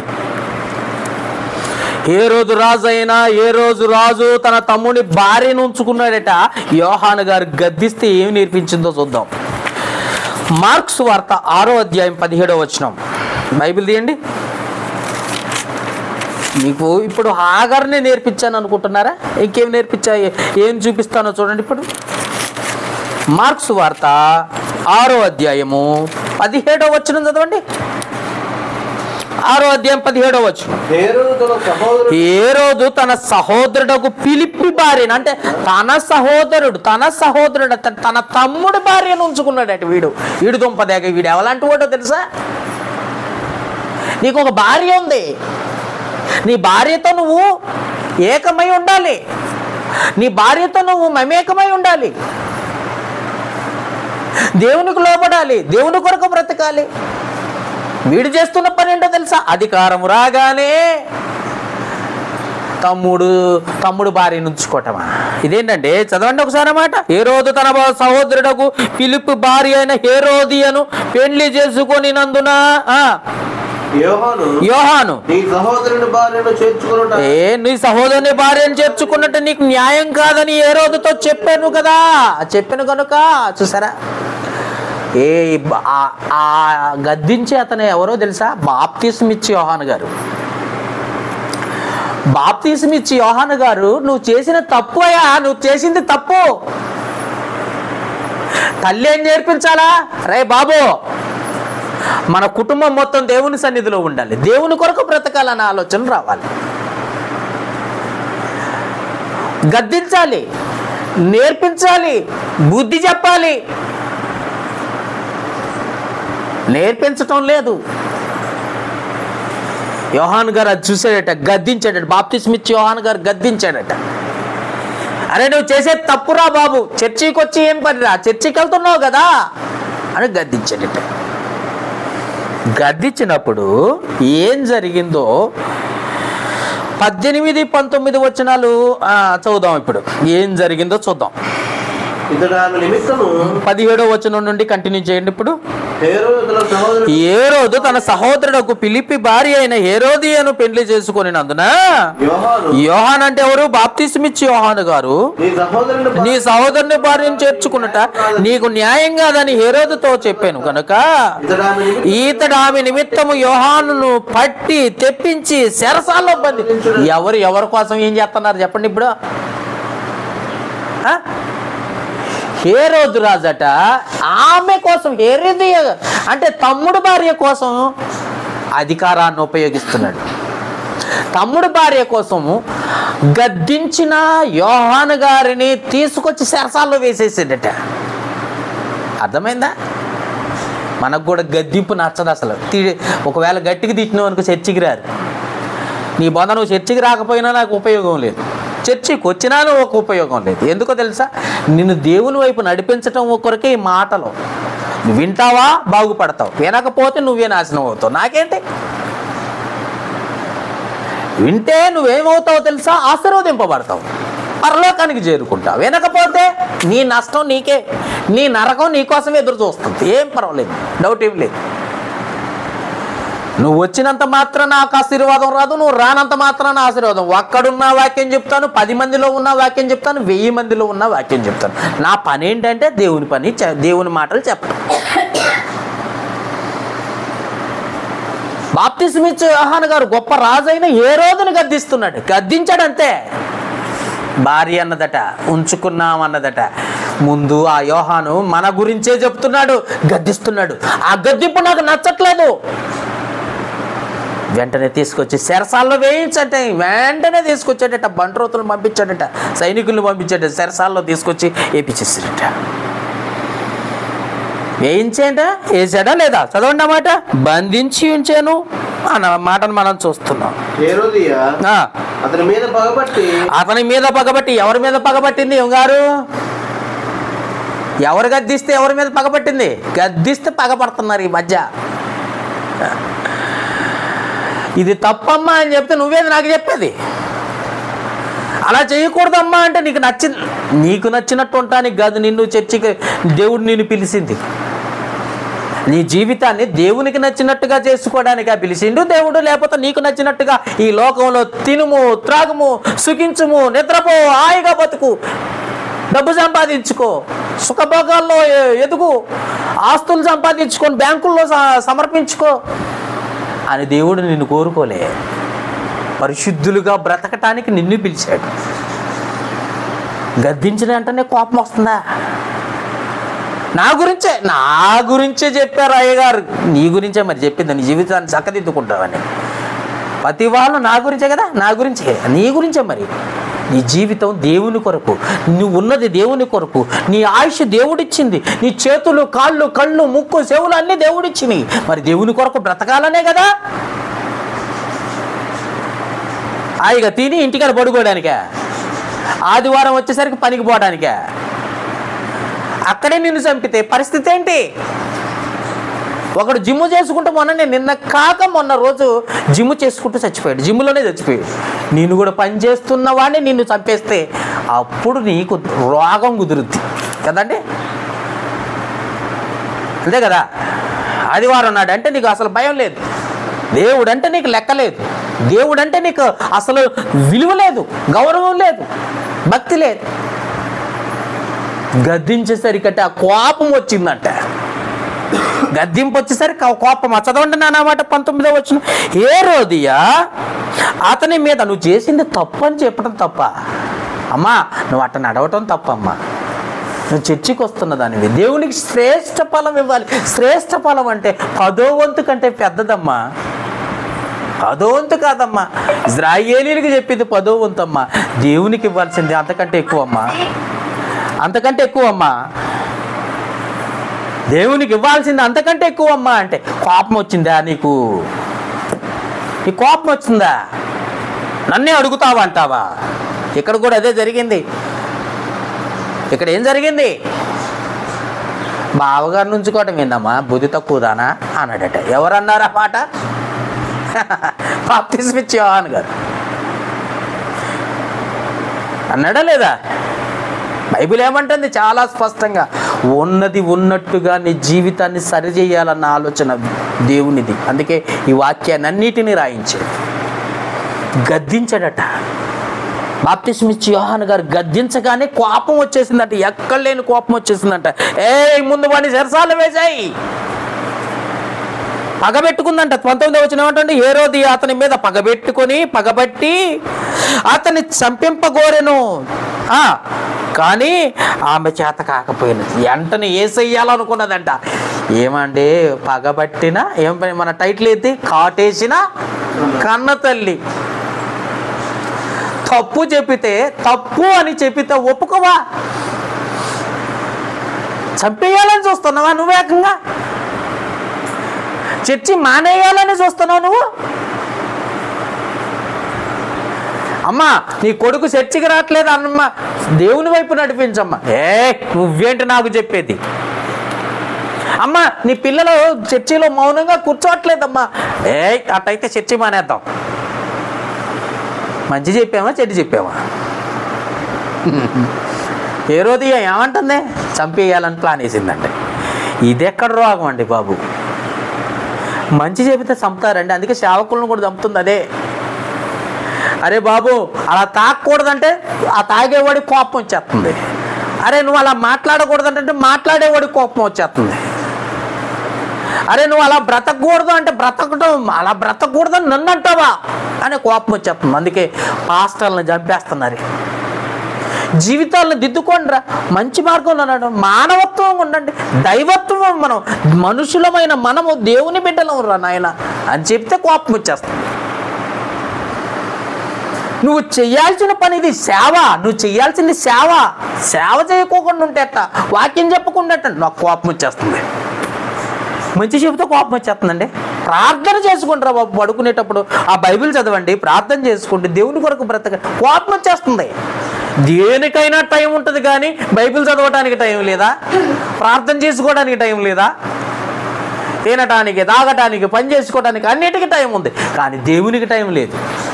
C: ఏ రోజు రాజు అయినా ఏ రోజు రాజు తన తమ్ముని భార్యను ఉంచుకున్నాడట యోహాను గారు గద్దిస్తే ఏం నేర్పించిందో చూద్దాం మార్క్స్ వార్త ఆరో అధ్యాయం పదిహేడో వచనం బైబిల్ తీయండి మీకు ఇప్పుడు ఆగర్నే నేర్పించాను అనుకుంటున్నారా ఇంకేం నేర్పించా ఏం చూపిస్తానో చూడండి ఇప్పుడు మార్క్స్ వార్త ఆరో అధ్యాయము పదిహేడో వచనం చదవండి ఆరో అధ్యాయం పదిహేడో వచనం
B: హేరోదు తన సహోదరుడు
C: ఏ రోజు తన సహోదరుడకు పిలిపి భార్యను అంటే తన సహోదరుడు తన సహోదరుడు తన- తన తమ్ముడి భార్యను ఉంచుకున్నాడట వీడు వీడు దుంపదేగ వీడు ఎవలాంటి వాడో తెలుసా నీకు ఒక భార్య ఉంది నీ భార్యతో నువ్వు ఏకమై ఉండాలి నీ భార్యతో నువ్వు మమేకమై ఉండాలి దేవునికి లోపడాలి దేవుని కొరకు బ్రతకాలి వీడు చేస్తున్న పని ఏంటో తెలుసా అధికారం రాగానే తమ్ముడు తమ్ముడు భార్య నుంచుకోవటమా ఇదేంటంటే చదవండి ఒకసారి అన్నమాట ఏ రోజు తన బా- సహోదరుడకు పిలుపు భార్య అయిన హేరోదియను పెళ్లి చేసుకొని నందున ఆ,
B: యోహాను
C: యోహాను
B: నీ సహోదరుని భార్యను చేర్చుకునుట
C: ఏ నీ సహోదరుని భార్యను చేర్చుకున్నట్టు నీకు న్యాయం కాదని ఏ రోజుతో చెప్పాను కదా చెప్పాను కనుక చూసారా ఏ బ- ఆ- ఆ గద్దించే అతను ఎవరో తెలుసా బాప్తిస్మ్ ఇచ్చి యోహాన్ గారు బాప్తిస్మ్ ఇచ్చి యోహాన్ గారు నువ్వు చేసిన తప్పు అయ్యా నువ్వు చేసింది తప్పు తల్లి ఏం నేర్పించాలా రే బాబు మన కుటుంబం మొత్తం దేవుని సన్నిధిలో ఉండాలి దేవుని కొరకు బ్రతకాలన్న ఆలోచన రావాలి గద్దించాలి నేర్పించాలి బుద్ధి చెప్పాలి నేర్పించటం లేదు యోహాన్ గారు అది చూసాడట గద్దించాడట బాప్తిస్మిచ్ యోహాన్ గారు గద్దించాడట అరే నువ్వు చేసే తప్పురా బాబు చర్చికి వచ్చి ఏం పనిరా చర్చికి వెళ్తున్నావు కదా అని గద్దించాడట గద్దించినప్పుడు ఏం జరిగిందో పద్దెనిమిది పంతొమ్మిది వచనాలు ఆ, చదువుదాం ఇప్పుడు ఏం జరిగిందో చూద్దాం
B: ఇతడు ఆమె నిమిత్తము
C: పదిహేడో వచనం నుండి కంటిన్యూ చేయండి ఇప్పుడు
B: హేరోదు తన సహోదరుడు
C: ఏ రోజు తన సహోదరుడకు పిలిపి భార్య అయిన హేరోదియను పెళ్లి చేసుకొని నందున
B: యోహాను
C: యోహాన్ అంటే ఎవరు బాప్తిస్మిచ్చి యోహాను గారు
B: నీ సహోదరుని
C: నీ సహోదరుని భార్యను చేర్చుకున్నట నీకు న్యాయం కాదని హేరోదుతో చెప్పాను కనుక
B: ఇతడు ఆమె నిమిత్తము
C: ఈతడు ఆమె నిమిత్తము యోహానును పట్టి తెప్పించి శరసాల్లో బంది ఎవరు ఎవరి కోసం ఏం చేస్తున్నారు చెప్పండి ఇప్పుడు ఆ? హేరోదు రాజట ఆమె కోసం హేరోది అంటే తమ్ముడు భార్య కోసం అధికారాన్ని ఉపయోగిస్తున్నాడు తమ్ముడు భార్య కోసము గద్దించిన యోహాను గారిని తీసుకొచ్చి శరసాల్లో వేసేసాడట అర్థమైందా మనకు కూడా గద్దింపు నచ్చదు అసలు తీ- ఒకవేళ గట్టికి తిట్టినావు అనుకో చర్చికి రారు నీ బొంద నువ్వు చర్చికి రాకపోయినా నాకు ఉపయోగం లేదు చర్చికి వచ్చినా నువ్వు ఒక ఉపయోగం లేదు ఎందుకో తెలుసా నిన్ను దేవుని వైపు నడిపించటం కొరకే ఈ మాటలు నువ్వు వింటావా బాగుపడతావు వినకపోతే నువ్వే నాశనం అవుతావు నాకేంటి వింటే నువ్వేమవుతావో తెలుసా ఆశీర్వదింపబడతావు పరలోకానికి చేరుకుంటావు వినకపోతే నీ నష్టం నీకే నీ నరకం నీకోసం ఎదురు చూస్తుంది ఏం పర్వాలేదు డౌట్ ఏం లేదు నువ్వు వచ్చినంత మాత్రం నాకు ఆశీర్వాదం రాదు నువ్వు రానంత మాత్రం ఆశీర్వాదం ఒక్కడున్న వాక్యం చెప్తాను పది మందిలో ఉన్న వాక్యం చెప్తాను వెయ్యి మందిలో ఉన్న వాక్యం చెప్తాను నా పని ఏంటంటే దేవుని పని చె- దేవుని మాటలు చెప్పడం బాప్తిస్మిచ్ యోహాన్ గారు గొప్ప రాజైన ఏ రోజును గద్దిస్తున్నాడు గద్దించాడంతే భార్య అన్నదట ఉంచుకున్నాం అన్నదట ముందు ఆ యోహాను మన గురించే చెప్తున్నాడు గద్దిస్తున్నాడు ఆ గద్దింపు నాకు నచ్చట్లేదు వెంటనే తీసుకొచ్చి సెరసాల్లో వేయించట వెంటనే తీసుకొచ్చాడట బంట్రోతులను పంపించాడట సైనికులను పంపించాడట సెరసాల్లో తీసుకొచ్చి వేపించేసాడట వేయించేట వేసాడా లేదా చదవండి అన్నమాట బంధించి ఉంచాను మన మాటను మనం చూస్తున్నాం
B: హేరోదియా
C: ఆ,
B: అతని మీద పగబట్టి
C: అతని మీద పగబట్టి ఎవరి మీద పగబట్టింది గారు ఎవరు గద్దిస్తే ఎవరి మీద పగబట్టింది గద్దిస్తే పగపడుతున్నారు ఈ మధ్య ఇది తప్పమ్మా అని చెప్తే నువ్వేది నాకు చెప్పేది అలా చేయకూడదమ్మా అంటే నీకు నచ్చి నీకు నచ్చినట్టు ఉంటానికి కాదు నిన్ను చర్చికి దేవుడు నిన్ను పిలిచింది నీ జీవితాన్ని దేవునికి నచ్చినట్టుగా చేసుకోవడానిగా పిలిచిండు దేవుడు లేకపోతే నీకు నచ్చినట్టుగా ఈ లోకంలో తినుము త్రాగుము సుఖించుము నిద్రపో హాయిగా బతుకు డబ్బు సంపాదించుకో సుఖభోగాల్లో ఎ- ఎదుగు ఆస్తులు సంపాదించుకొని బ్యాంకుల్లో స- సమర్పించుకో అని దేవుడు నిన్ను కోరుకోలే పరిశుద్ధులుగా బ్రతకటానికి నిన్ను పిలిచాడు గద్దించిన వెంటనే కోపం వస్తుందా నా గురించే నా గురించే చెప్పారు అయ్యగారు నీ గురించే మరి చెప్పింది నీ జీవితాన్ని చక్కదిద్దుకుంటావని ప్రతి వాళ్ళు నా గురించే కదా నా గురించే నీ గురించే మరి నీ జీవితం దేవుని కొరకు నువ్వు ఉన్నది దేవుని కొరకు నీ ఆయుష్ దేవుడిచ్చింది నీ చేతులు కాళ్ళు కళ్ళు ముక్కు చెవులు అన్నీ దేవుడిచ్చినాయి మరి దేవుని కొరకు బ్రతకాలనే కదా హాయిగా తిని ఇంటికాడ పడుకోవడానికే ఆదివారం వచ్చేసరికి పనికి పోవడానికే అక్కడే నిన్ను చంపితే పరిస్థితి ఏంటి ఒకడు జిమ్ చేసుకుంటూ మొన్న నేను నిన్న కాక మొన్న రోజు జిమ్ చేసుకుంటూ చచ్చిపోయాడు జిమ్లోనే చచ్చిపోయాడు నేను కూడా పని చేస్తున్న వాడిని నిన్ను చంపేస్తే అప్పుడు నీకు రోగం కుదురుద్ది కదండి అంతే కదా ఆదివారం నాడు అంటే నీకు అసలు భయం లేదు దేవుడు అంటే నీకు లెక్క లేదు దేవుడు అంటే నీకు అసలు విలువ లేదు గౌరవం లేదు భక్తి లేదు గద్దించేసరికంటే ఆ కోపం వచ్చిందంట గద్దింపు వచ్చేసరికి ఆ కోపం ఆ చదవండి నాన్న మాట పంతొమ్మిదో వచ్చిన ఏ రోజుయా అతని మీద నువ్వు చేసింది తప్పు అని చెప్పడం తప్ప అమ్మా నువ్వు అట్ట నడవటం తప్పమ్మా నువ్వు చర్చికి వస్తున్న దానివి దేవునికి శ్రేష్ఠ ఫలం ఇవ్వాలి శ్రేష్ఠ ఫలం అంటే పదో వంతు కంటే పెద్దదమ్మా పదో వంతు కాదమ్మా ఇజ్రాయేలీలకు చెప్పింది పదో వంతు అమ్మా దేవునికి ఇవ్వాల్సింది అంతకంటే ఎక్కువ అమ్మా అంతకంటే ఎక్కువ అమ్మా దేవునికి ఇవ్వాల్సింది అంతకంటే ఎక్కువ అమ్మా అంటే కోపం వచ్చిందా నీకు నీ కోపం వచ్చిందా నన్నే అడుగుతావా అంటావా ఇక్కడ కూడా అదే జరిగింది ఇక్కడ ఏం జరిగింది బావగారు నుంచుకోవటం ఏందమ్మా బుద్ధి తక్కువదానా అన్నాడట ఎవరన్నారు ఆ మాట బాప్తిస్మిచ్ యోహాన్ గారు అన్నాడా లేదా బైబిల్ ఏమంటుంది చాలా స్పష్టంగా ఉన్నది ఉన్నట్టుగా నీ జీవితాన్ని సరిచేయాలన్న ఆలోచన దేవునిది అందుకే ఈ వాక్యాన్ని అన్నిటినీ రాయించాడు గద్దించాడట బాప్తిస్మిచ్చి యోహాన్ గారు గద్దించగానే కోపం వచ్చేసిందంట ఎక్కడ లేని కోపం వచ్చేసిందంట ఏ ముందు వాడిని సరసాలు వేశాయి పగబెట్టుకుందంట పంతొమ్మిది వచ్చిన ఏమంటే ఏ రోజు అతని మీద పగబెట్టుకొని పగబట్టి అతన్ని చంపింపగోరెను ఆ, కానీ ఆమె చేత కాకపోయినది వెంటనే ఏసెయ్యాలనుకున్నదంట ఏమండి పగబట్టిన ఏం పని మన టైటిల్ ఏంటి కాటేసిన కన్న తల్లి తప్పు చెప్పితే తప్పు అని చెప్పితే ఒప్పుకోవా చంపేయాలని చూస్తున్నావా నువ్వు ఏకంగా చర్చి మానేయాలని చూస్తున్నావు నువ్వు అమ్మా నీ కొడుకు చర్చికి రావట్లేదు అన్నమ్మా దేవుని వైపు నడిపించమ్మా ఏ నువ్వేంటి నాకు చెప్పేది అమ్మా నీ పిల్లలు చర్చిలో మౌనంగా కూర్చోవట్లేదమ్మా ఏ అట్టయితే చర్చి మానేద్దాం మంచి చెప్పామా చెడ్డి చెప్పామా ఏ రోజు ఏమంటుంది చంపేయాలని ప్లాన్ వేసిందండి ఇది ఎక్కడ రోగం అండి బాబు మంచి చెబితే చంపుతారండి అందుకే సేవకులను కూడా చంపుతుంది అదే అరే బాబు అలా తాగకూడదంటే ఆ తాగేవాడి కోపం వచ్చేస్తుంది అరే నువ్వు అలా మాట్లాడకూడదంటే మాట్లాడేవాడి కోపం వచ్చేస్తుంది అరే నువ్వు అలా బ్రతకూడదు అంటే బ్రతకడం అలా బ్రతకూడదని నన్ను అంటావా అనే కోపం వచ్చేస్తుంది అందుకే పాస్టర్లను చంపేస్తున్నారు జీవితాలను దిద్దుకోండి రా మంచి మార్గంలో నడవండి మానవత్వం ఉండండి దైవత్వం మనం మనుషులమైన మనము దేవుని బిడ్డలం రా నాయన అని చెప్తే కోపం వచ్చేస్తుంది నువ్వు చేయాల్సిన పని ఇది సేవ నువ్వు చేయాల్సింది సేవ సేవ చేయకోకుండా ఉంటే అట్ట వాక్యం చెప్పకుండా అట్ట నాకు కోపం వచ్చేస్తుంది మంచి చెబితే కోపం వచ్చేస్తుందండి ప్రార్థన చేసుకుంటారా బాబు పడుకునేటప్పుడు ఆ బైబిల్ చదవండి ప్రార్థన చేసుకోండి దేవుని కొరకు బ్రతక కోపం వచ్చేస్తుంది దేనికైనా టైం ఉంటుంది కానీ బైబిల్ చదవడానికి టైం లేదా ప్రార్థన చేసుకోవడానికి టైం లేదా తినటానికి తాగటానికి పని చేసుకోవడానికి అన్నిటికీ టైం ఉంది కానీ దేవునికి టైం లేదు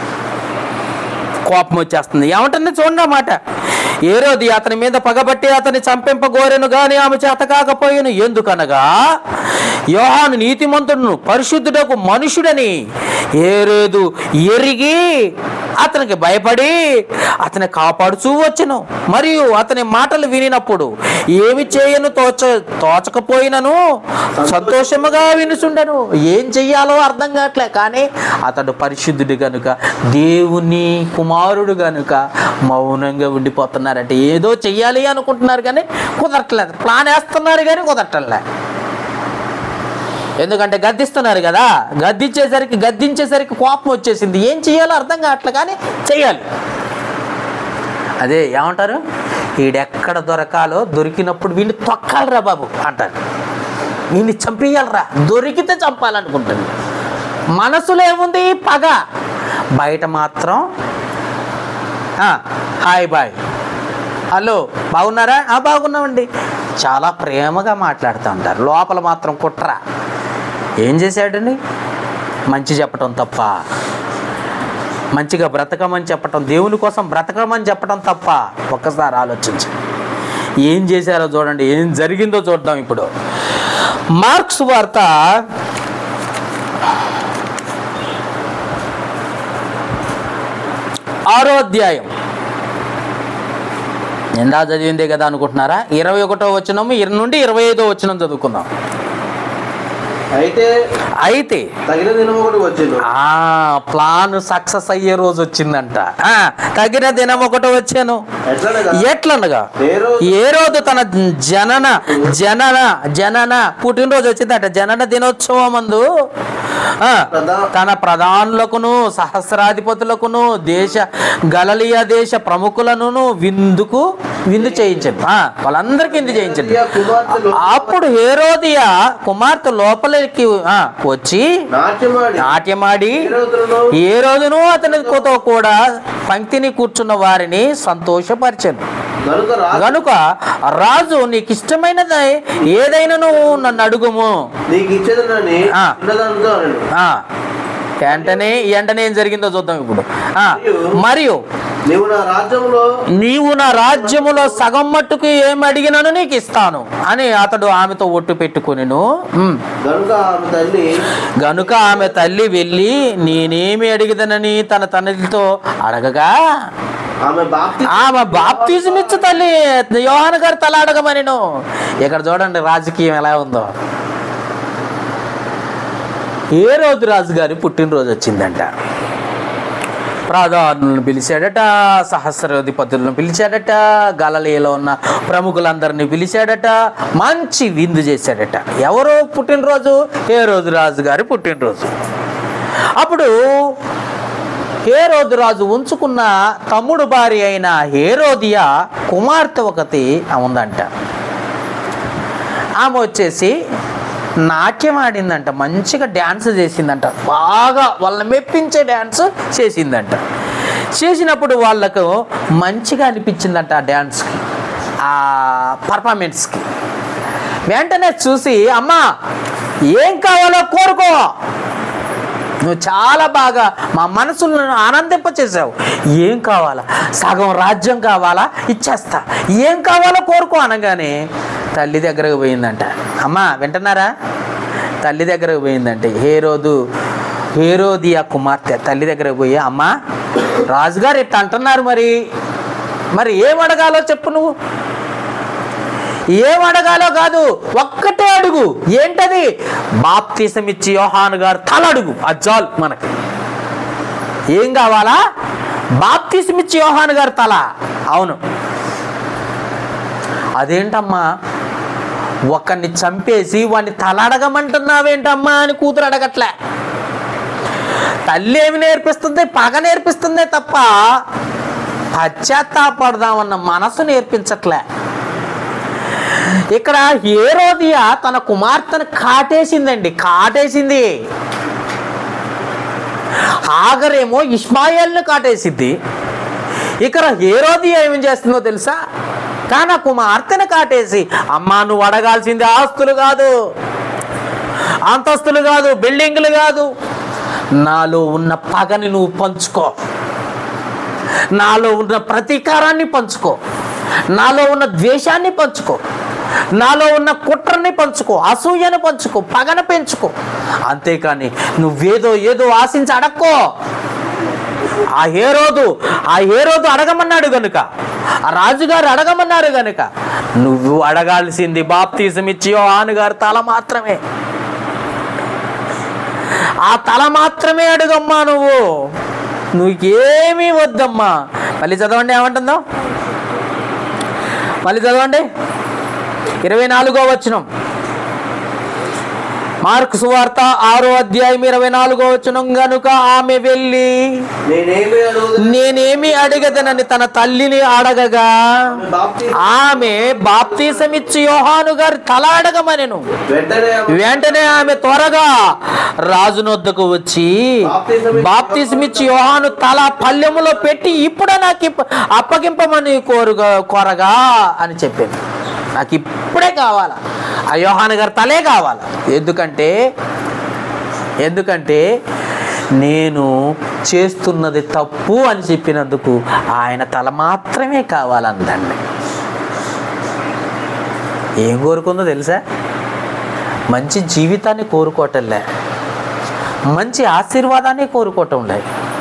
C: కోపం వచ్చేస్తుంది ఏమంటుంది చూడండి ఆ మాట ఏ రోజు అతని మీద పగబట్టి అతని చంపింపగోరెను గాని ఆమె చేత కాకపోయాను ఎందుకనగా యోహాను నీతిమంతుడును పరిశుద్ధుడకు మనుషుడని ఏరేదు ఎరిగి అతనికి భయపడి అతని కాపాడుచూ వచ్చెను మరియు అతని మాటలు వినినప్పుడు ఏమి చేయను తోచ తోచకపోయినను సంతోషముగా వినుచుండెను ఏం చెయ్యాలో అర్థం కావట్లే కానీ అతడు పరిశుద్ధుడు గనుక దేవుని కుమారుడు గనుక మౌనంగా ఉండిపోతున్నారంటే ఏదో చెయ్యాలి అనుకుంటున్నారు కానీ కుదరట్లేదు ప్లాన్ వేస్తున్నారు కానీ కుదరట్లే ఎందుకంటే గద్దిస్తున్నారు కదా గద్దించేసరికి గద్దించేసరికి కోపం వచ్చేసింది ఏం చేయాలో అర్థం కావట్లే కానీ చెయ్యాలి అదే ఏమంటారు వీడెక్కడ దొరకాలో దొరికినప్పుడు వీడిని తొక్కాలరా బాబు అంటారు వీడిని చంపేయాలరా దొరికితే చంపాలనుకుంటుంది మనసులో ఏముంది పగ బయట మాత్రం ఆ, హాయ్ బాయ్ హలో బాగున్నారా ఆ, బాగున్నామండి చాలా ప్రేమగా మాట్లాడుతూ ఉంటారు లోపల మాత్రం కుట్ర ఏం చేశాడండి మంచి చెప్పటం తప్ప మంచిగా బ్రతకమని చెప్పటం దేవుని కోసం బ్రతకమని చెప్పటం తప్ప ఒక్కసారి ఆలోచించు ఏం చేశారో చూడండి ఏం జరిగిందో చూద్దాం ఇప్పుడు మార్క్స్ వార్త ఆరో అధ్యాయం ఎందా చదివిందే కదా అనుకుంటున్నారా ఇరవై ఒకటో వచనం ఇర- నుండి ఇరవై ఐదో వచనం చదువుకుందాం
B: అయితే
C: అయితే
B: తగిన దినం ఒకటి వచ్చేను
C: ఆ ప్లాన్ సక్సెస్ అయ్యే రోజు వచ్చిందంట ఆ, తగిన దినం ఒకటి వచ్చాను
B: ఎట్లనగా
C: ఎట్లనగా
B: ఏ రోజు
C: ఏ రోజు తన జనన జనన జనన పుట్టినరోజు వచ్చిందట జనన దినోత్సవం మందు ఆ,
B: ప్రధా-
C: తన ప్రధానులకును సహస్రాధిపతులకును దేశ గలలియా దేశ ప్రముఖులను విందుకు విందు చేయించండి ఆ, వాళ్ళందరికీ విందు చేయించండి
B: కుమార్తె లో-
C: అప్పుడు హేరోదియా కుమార్తె లోపలికి ఆ, వచ్చి
B: నాట్యమాడి
C: నాట్యమాడి
B: ఏ రోజులను
C: ఏ రోజును అతనితో కూడా పంక్తిని కూర్చున్న వారిని సంతోషపరిచాను
B: కనుక రాజు
C: గనుక రాజు నీకు ఇష్టమైనది ఏదైనా నువ్వు నన్ను అడుగుము
B: నీకు ఇచ్చేదనని
C: ఆ.
B: చిన్నదానితో అనడు
C: ఆ, వెంటనే వెంటనే ఏం జరిగిందో చూద్దాం ఇప్పుడు ఆ, మరియు
B: నీవు నా రాజ్యంలో
C: నీవు నా రాజ్యములో సగం మట్టుకు ఏమి అడిగినను నీకు ఇస్తాను అని అతడు ఆమెతో ఒట్టు పెట్టుకునిను ఉమ్.
B: కనుక ఆమె తల్లి
C: గనుక ఆమె తల్లి వెళ్ళి నేనేమి అడిగిదనని తన తండ్రితో అడగగా
B: ఆమె బాప్తి
C: ఆమె బాప్తిజం ఇచ్చు తల్లి యోహాన్ గారు తల అడగమనిను ఇక్కడ చూడండి రాజకీయం ఎలా ఉందో ఏ రోజు రాజు గారి పుట్టినరోజు వచ్చిందంట ప్రాధానులను పిలిచాడట సహస్రాధిపతులను పిలిచాడట గలలీలో ఉన్న ప్రముఖులందరినీ పిలిచాడట మంచి విందు చేశాడట ఎవరు పుట్టినరోజు ఏ రోజు రాజు గారి పుట్టినరోజు అప్పుడు హేరోదు రాజు ఉంచుకున్న తమ్ముడు భార్య అయిన హేరోదియా కుమార్తె ఒకటి ఉందంట ఆమె వచ్చేసి నాట్యం ఆడిందంట మంచిగా డ్యాన్స్ చేసిందంట బాగా వాళ్ళని మెప్పించే డ్యాన్స్ చేసిందంట చేసినప్పుడు వాళ్ళకు మంచిగా అనిపించిందంట ఆ డ్యాన్స్కి ఆ పర్ఫార్మెన్స్కి వెంటనే చూసి అమ్మా ఏం కావాలో కోరుకో నువ్వు చాలా బాగా మా మనసులను ఆనందింపచేసావు ఏం కావాలా సగం రాజ్యం కావాలా ఇచ్చేస్తా ఏం కావాలో కోరుకో అనగానే తల్లి దగ్గరకు పోయిందంట అమ్మా వింటున్నారా తల్లి దగ్గరకు పోయిందంటే హేరోదు హేరోది ఆ కుమార్తె తల్లి దగ్గరకు పోయి అమ్మా రాజుగారు ఇట్లా అంటున్నారు మరి మరి ఏం అడగాలో చెప్పు నువ్వు ఏం అడగాలో కాదు ఒక్కటే అడుగు ఏంటది బాప్తీసం ఇచ్చి యోహాను గారు తల అడుగు అజ్జాల్ మనకి ఏం కావాలా బాప్తీసం ఇచ్చి యోహాను గారు తల అవును అదేంటమ్మా ఒకరిని చంపేసి వాడిని తల అడగమంటున్నావేంటమ్మా అని కూతురు అడగట్లే తల్లి ఏమి నేర్పిస్తుంది పగ నేర్పిస్తుందే తప్ప పశ్చాత్తాపడదామన్న మనసు నేర్పించట్లే ఇక్కడ హేరోదియా తన కుమార్తెను కాటేసిందండి కాటేసింది ఆగరేమో ఇస్మాయిల్ని కాటేసిద్ది ఇక్కడ హేరోది ఏం చేస్తుందో తెలుసా కాన కుమార్తెను కాటేసి అమ్మా నువ్వు అడగాల్సింది ఆస్తులు కాదు అంతస్తులు కాదు బిల్డింగ్లు కాదు నాలో ఉన్న పగని నువ్వు పంచుకో నాలో ఉన్న ప్రతీకారాన్ని పంచుకో నాలో ఉన్న ద్వేషాన్ని పంచుకో నాలో ఉన్న కుట్రని పంచుకో అసూయను పంచుకో పగన పెంచుకో అంతేకాని నువ్వేదో ఏదో ఆశించి అడక్కో ఆ హేరోదు ఆ హేరోదు అడగమన్నాడు గనుక ఆ రాజుగారు అడగమన్నారు గనుక నువ్వు అడగాల్సింది బాప్తీసం ఇచ్చి ఆనుగారు తల మాత్రమే ఆ తల మాత్రమే అడుగమ్మా నువ్వు నువ్వేమీ వద్దమ్మా మళ్ళీ చదవండి ఏమంటుందో మళ్ళీ చదవండి ఇరవై నాలుగో వచనం మార్కు సువార్త ఆరో అధ్యాయం ఇరవై నాలుగో వచనం గనుక ఆమె వెళ్ళి
B: నేనేమి అడుగుదు
C: నేనేమి అడగదనని తన తల్లిని అడగగా ఆమె బాప్తీసమిచ్చి యోహాను గారి తల అడగమనెను
B: వెంటనే
C: వెంటనే ఆమె త్వరగా రాజునొద్దకు వచ్చి బాప్తిస్మిచ్చి యోహాను తల పల్లెములో పెట్టి ఇప్పుడు నాకు ఇప్ప- అప్పగింపమని కోరుగా కోరగా అని చెప్పింది నాకు ఇప్పుడే కావాలా ఆ యోహాను గారి తలే కావాలా ఎందుకంటే ఎందుకంటే నేను చేస్తున్నది తప్పు అని చెప్పినందుకు ఆయన తల మాత్రమే కావాలందండి ఏం కోరుకుందో తెలుసా మంచి జీవితాన్ని కోరుకోవటంలే మంచి ఆశీర్వాదాన్ని కోరుకోవటంలే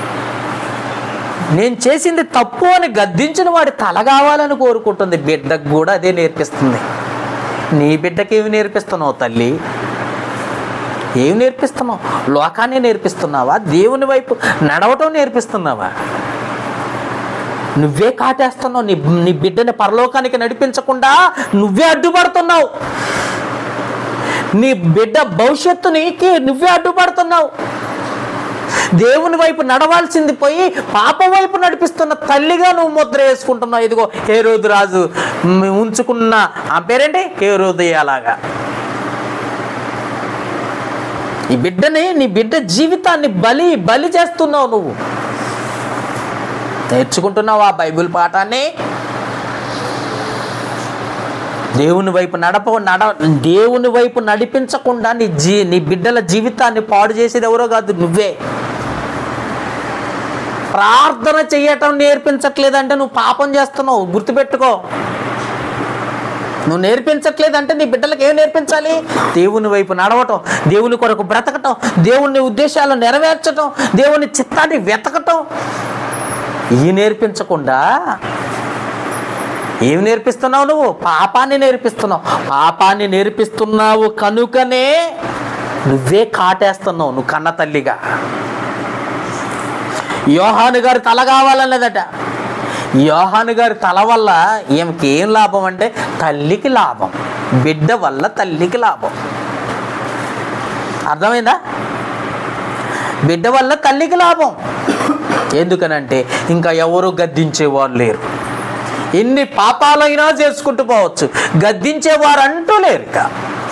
C: నేను చేసింది తప్పు అని గద్దించిన వాడి తల కావాలని కోరుకుంటుంది బిడ్డకు కూడా అదే నేర్పిస్తుంది నీ బిడ్డకి ఏమి నేర్పిస్తున్నావు తల్లి ఏమి నేర్పిస్తున్నావు లోకాన్ని నేర్పిస్తున్నావా దేవుని వైపు నడవటం నేర్పిస్తున్నావా నువ్వే కాటేస్తున్నావు నీ నీ బిడ్డని పరలోకానికి నడిపించకుండా నువ్వే అడ్డుపడుతున్నావు నీ బిడ్డ భవిష్యత్తునికి నువ్వే అడ్డుపడుతున్నావు దేవుని వైపు నడవాల్సింది పోయి పాపం వైపు నడిపిస్తున్న తల్లిగా నువ్వు ముద్ర వేసుకుంటున్నావు ఇదిగో ఏ రోజు రాజు మ్, ఉంచుకున్న ఆ పేరేంటి ఏ రోజు అలాగా ఈ బిడ్డని నీ బిడ్డ జీవితాన్ని బలి బలి చేస్తున్నావు నువ్వు నేర్చుకుంటున్నావు ఆ బైబిల్ పాఠాన్ని దేవుని వైపు నడప నడ దేవుని వైపు నడిపించకుండా నీ జీ నీ బిడ్డల జీవితాన్ని పాడు చేసేది ఎవరో కాదు నువ్వే ప్రార్థన చేయటం నేర్పించట్లేదంటే నువ్వు పాపం చేస్తున్నావు గుర్తుపెట్టుకో నువ్వు నేర్పించట్లేదంటే నీ బిడ్డలకు ఏం నేర్పించాలి దేవుని వైపు నడవటం దేవుని కొరకు బ్రతకటం దేవుని ఉద్దేశాలు నెరవేర్చటం దేవుని చిత్తాన్ని వెతకటం ఇవి నేర్పించకుండా ఏమి నేర్పిస్తున్నావు నువ్వు పాపాన్ని నేర్పిస్తున్నావు పాపాన్ని నేర్పిస్తున్నావు కనుకనే నువ్వే కాటేస్తున్నావు నువ్వు కన్న తల్లిగా యోహాను గారి తల కావాలన్నదట యోహాను గారి తల వల్ల ఈమెకి ఏం లాభం అంటే తల్లికి లాభం బిడ్డ వల్ల తల్లికి లాభం అర్థమైందా బిడ్డ వల్ల తల్లికి లాభం ఎందుకనంటే ఇంకా ఎవరు గద్దించేవారు లేరు ఎన్ని పాపాలైనా చేసుకుంటూ పోవచ్చు గద్దించేవారు అంటూ లేరు ఇక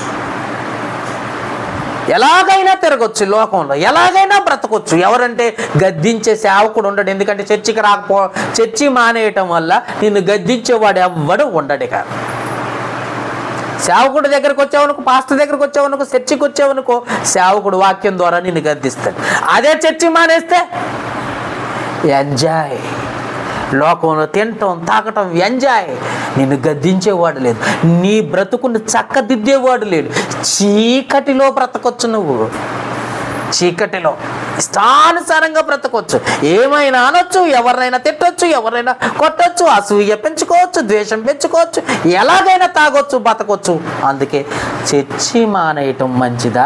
C: ఎలాగైనా తిరగొచ్చు లోకంలో ఎలాగైనా బ్రతకొచ్చు ఎవరంటే గద్దించే సేవకుడు ఉండడు ఎందుకంటే చర్చికి రాకపో చర్చి మానేయటం వల్ల నిన్ను గద్దించేవాడు ఎవ్వడు ఉండడు ఇక సేవకుడి దగ్గరకు వచ్చావనుకో పాస్టర్ దగ్గరకు వచ్చావనుకో చర్చికి వచ్చావనుకో సేవకుడు వాక్యం ద్వారా నిన్ను గద్దిస్తాడు అదే చర్చి మానేస్తే ఎంజాయ్ లోకంలో తినటం తాగటం ఎంజాయ్ నిన్ను గద్దించేవాడు లేదు నీ బ్రతుకుని చక్కదిద్దేవాడు లేడు చీకటిలో బ్రతకొచ్చు నువ్వు చీకటిలో ఇష్టానుసారంగా బ్రతకొచ్చు ఏమైనా అనొచ్చు ఎవరినైనా తిట్టొచ్చు ఎవరైనా కొట్టొచ్చు అసూయ పెంచుకోవచ్చు ద్వేషం పెంచుకోవచ్చు ఎలాగైనా తాగొచ్చు బతకొచ్చు అందుకే చర్చి మానేయటం మంచిదా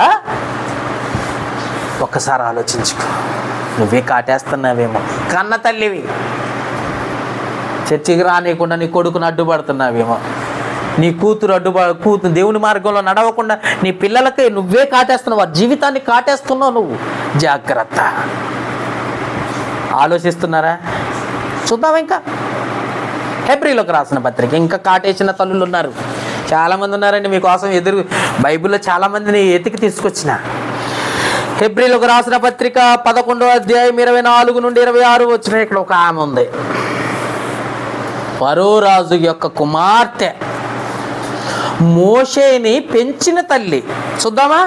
C: ఒక్కసారి ఆలోచించుకో నువ్వే కాటేస్తున్నావేమో కన్న తల్లివి చర్చికి రానియకుండా నీ కొడుకును అడ్డుపడుతున్నావేమో నీ కూతురు అడ్డుప కూతురు దేవుని మార్గంలో నడవకుండా నీ పిల్లలకి నువ్వే కాటేస్తున్నావు వారి జీవితాన్ని కాటేస్తున్నావు నువ్వు జాగ్రత్త ఆలోచిస్తున్నారా చూద్దాం ఇంకా ఫిబ్రిలోకి రాసిన పత్రిక ఇంకా కాటేసిన తల్లులు ఉన్నారు చాలామంది ఉన్నారండి మీకోసం ఎదురు బైబిల్లో చాలామందిని ఎతికి తీసుకొచ్చిన హెబ్రిలకు రాసిన పత్రిక పదకొండో అధ్యాయం ఇరవై నాలుగు నుండి ఇరవై ఆరు వచ్చిన ఇక్కడ ఒక ఆమె ఉంది పరో రాజు యొక్క కుమార్తె మోషేని పెంచిన తల్లి చూద్దామా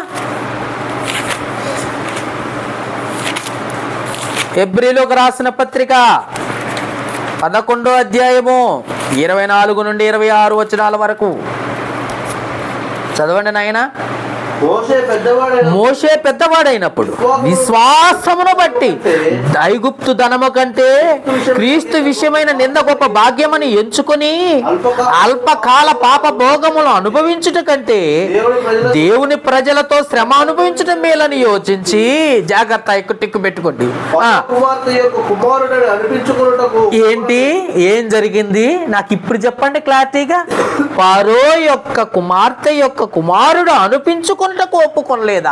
C: హెబ్రిలోకి రాసిన పత్రిక పదకొండో అధ్యాయము ఇరవై నాలుగు నుండి ఇరవై ఆరు వచనాల వరకు చదవండి నాయనా
B: మోసే పెద్దవాడైన
C: మోషే పెద్దవాడైనప్పుడు విశ్వాసమును బట్టి ఐగుప్తు ధనము కంటే క్రీస్తు విషయమైన నింద గొప్ప భాగ్యమని ఎంచుకొని అల్పకాల పాప భోగములు అనుభవించుట కంటే
B: దేవుని ప్రజల
C: దేవుని ప్రజలతో శ్రమ అనుభవించడం మేలని యోచించి జాగ్రత్త ఎక్కు టిక్కు పెట్టుకోండి ఆ,
B: కుమార్తె యొక్క కుమారుడని అనిపించుకున్నటకు
C: ఏంటి ఏం జరిగింది నాకు ఇప్పుడు చెప్పండి క్లారిటీగా పారో యొక్క కుమార్తె యొక్క కుమారుడు అనిపించుకున్నటకు ఒప్పుకొనలేదా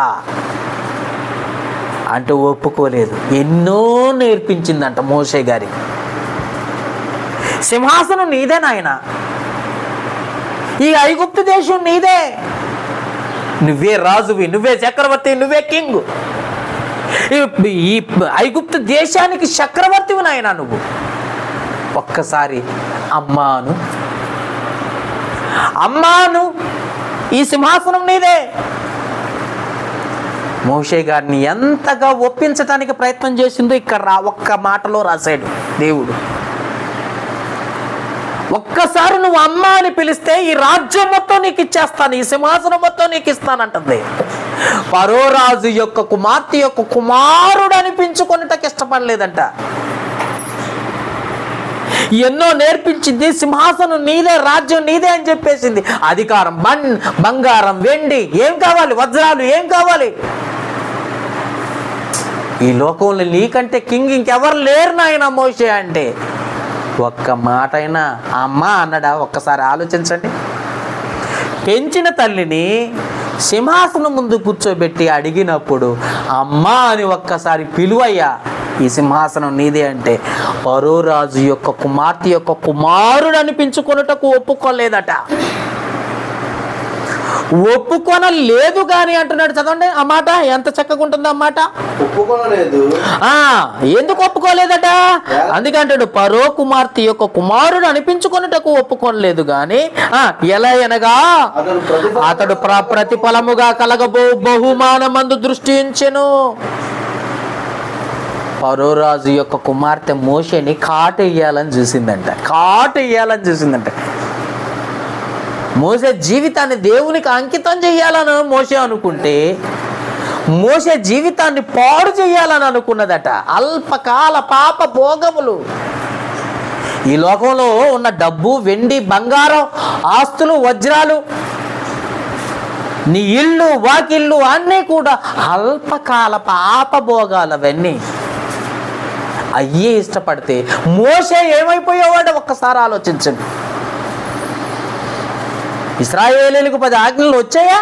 C: అంటే ఒప్పుకోలేదు ఎన్నో నేర్పించిందంట మోసే గారి సింహాసనం నీదే నాయన ఈ ఐగుప్తు దేశం నీదే నువ్వే రాజువి నువ్వే చక్రవర్తి నువ్వే కింగ్ ఈ- ఈ ఐగుప్తు దేశానికి చక్రవర్తివి నాయన నువ్వు ఒక్కసారి అమ్మాను అమ్మాను ఈ సింహాసనం నీదే మోషే గారిని ఎంతగా ఒప్పించటానికి ప్రయత్నం చేసిందో ఇక్కడ రా ఒక్క మాటలో రాశాడు దేవుడు ఒక్కసారి నువ్వు అమ్మ అని పిలిస్తే ఈ రాజ్యం మొత్తం నీకు ఇచ్చేస్తాను ఈ సింహాసనం మొత్తం నీకు ఇస్తానంటుంది పరో రాజు యొక్క కుమార్తె యొక్క కుమారుడు అనిపించుకొనుటకు ఇష్టపడలేదంట ఎన్నో నేర్పించింది సింహాసనం నీదే రాజ్యం నీదే అని చెప్పేసింది అధికారం బన్ బంగారం వెండి ఏం కావాలి వజ్రాలు ఏం కావాలి ఈ లోకంలో నీకంటే కింగ్ ఇంకెవరు లేరు నాయన మోషే అంటే ఒక్క మాట అయినా అమ్మ అన్నడా ఒక్కసారి ఆలోచించండి పెంచిన తల్లిని సింహాసనం ముందు కూర్చోబెట్టి అడిగినప్పుడు అమ్మా అని ఒక్కసారి పిలువయ్యా ఈ సింహాసనం నీదే అంటే పరో రాజు యొక్క కుమార్తె యొక్క కుమారుడు అనిపించుకొనుటకు ఒప్పుకోలేదట ఒప్పుకొనలేదు కానీ అంటున్నాడు చదవండి ఆ మాట ఎంత చక్కగా ఉంటుంది ఆ మాట
B: ఒప్పుకోలేదు
C: ఆ ఎందుకు ఒప్పుకోలేదట అందుకంటాడు పరో కుమార్తె యొక్క కుమారుడు అనిపించుకొనుటకు ఒప్పుకోలేదు గాని ఆ ఎలా అనగా
B: అతను ప్రతిఫలం
C: అతడు ప్ర ప్రతిఫలముగా కలగబో బహుమానమందు దృష్టి ఉంచెను పరోరాజు యొక్క కుమార్తె మోషని కాటు వేయాలని చూసిందంట కాటు వేయాలని చూసిందంట మోసే జీవితాన్ని దేవునికి అంకితం చేయాలని మోసే అనుకుంటే మోసే జీవితాన్ని పాడు చేయాలని అనుకున్నదట అల్పకాల పాప భోగములు ఈ లోకంలో ఉన్న డబ్బు వెండి బంగారం ఆస్తులు వజ్రాలు నీ ఇల్లు వాకిళ్ళు అన్నీ కూడా అల్పకాల పాప భోగాలవన్నీ అయ్యే ఇష్టపడితే మోసే ఏమైపోయేవాడు ఒక్కసారి ఆలోచించండి ఇస్రాయేలీలకు పది ఆజ్ఞలు వచ్చాయా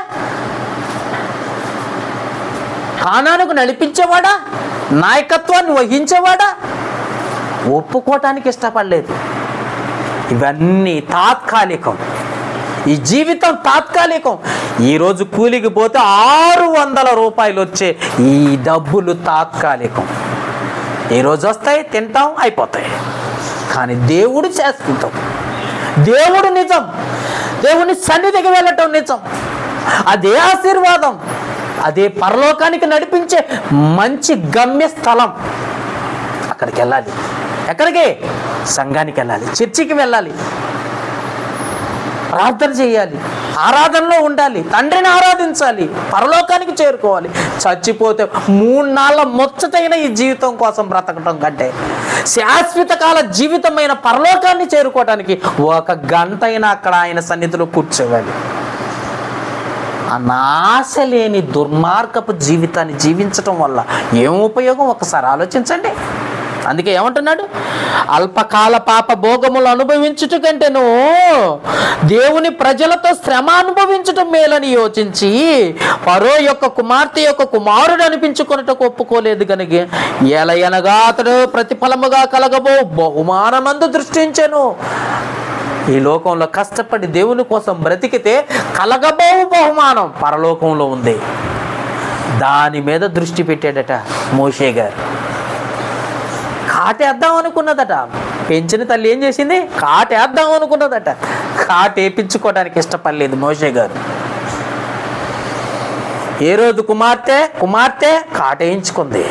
C: కానానికి నడిపించేవాడా నాయకత్వాన్ని వహించేవాడా ఒప్పుకోవటానికి ఇష్టపడలేదు ఇవన్నీ తాత్కాలికం ఈ జీవితం తాత్కాలికం ఈరోజు కూలికి పోతే ఆరు వందల రూపాయలు వచ్చే ఈ డబ్బులు తాత్కాలికం ఈరోజు వస్తాయి తింటాం అయిపోతాయి కానీ దేవుడు శాశ్వతం దేవుడు నిజం దేవుని సన్నిధికి వెళ్ళటం నిజం అదే ఆశీర్వాదం అదే పరలోకానికి నడిపించే మంచి గమ్య స్థలం అక్కడికి వెళ్ళాలి ఎక్కడికి సంఘానికి వెళ్ళాలి చర్చికి వెళ్ళాలి ప్రార్థన చేయాలి ఆరాధనలో ఉండాలి తండ్రిని ఆరాధించాలి పరలోకానికి చేరుకోవాలి చచ్చిపోతే మూడు నాళ్ళ ముచ్చటైన ఈ జీవితం కోసం బ్రతకటం కంటే శాశ్వత కాల జీవితమైన పరలోకాన్ని చేరుకోవటానికి ఒక గంట అయినా అక్కడ ఆయన సన్నిధిలో కూర్చోవాలి ఆ నాశ లేని దుర్మార్గపు జీవితాన్ని జీవించటం వల్ల ఏం ఉపయోగం ఒకసారి ఆలోచించండి అందుకే ఏమంటున్నాడు అల్పకాల పాప భోగములు అనుభవించుట కంటేను దేవుని ప్రజలతో శ్రమ అనుభవించటం మేలని యోచించి పరో యొక్క కుమార్తె యొక్క కుమారుడు అనిపించుకున్నటకు ఒప్పుకోలేదు కనుక ఎలయనగా అతడు ప్రతిఫలముగా కలగబో బహుమానమందు దృష్టించెను ఈ లోకంలో కష్టపడి దేవుని కోసం బ్రతికితే కలగబోవు బహుమానం పరలోకంలో ఉంది దాని మీద దృష్టి పెట్టాడట మోషే గారు కాటేద్దాం అనుకున్నదట పెంచిన తల్లి ఏం చేసింది కాటేద్దాం అనుకున్నదట కాటేపించుకోవడానికి ఇష్టపడలేదు మోషే గారు ఏ రోజు కుమార్తె కుమార్తె కాటేయించుకుంది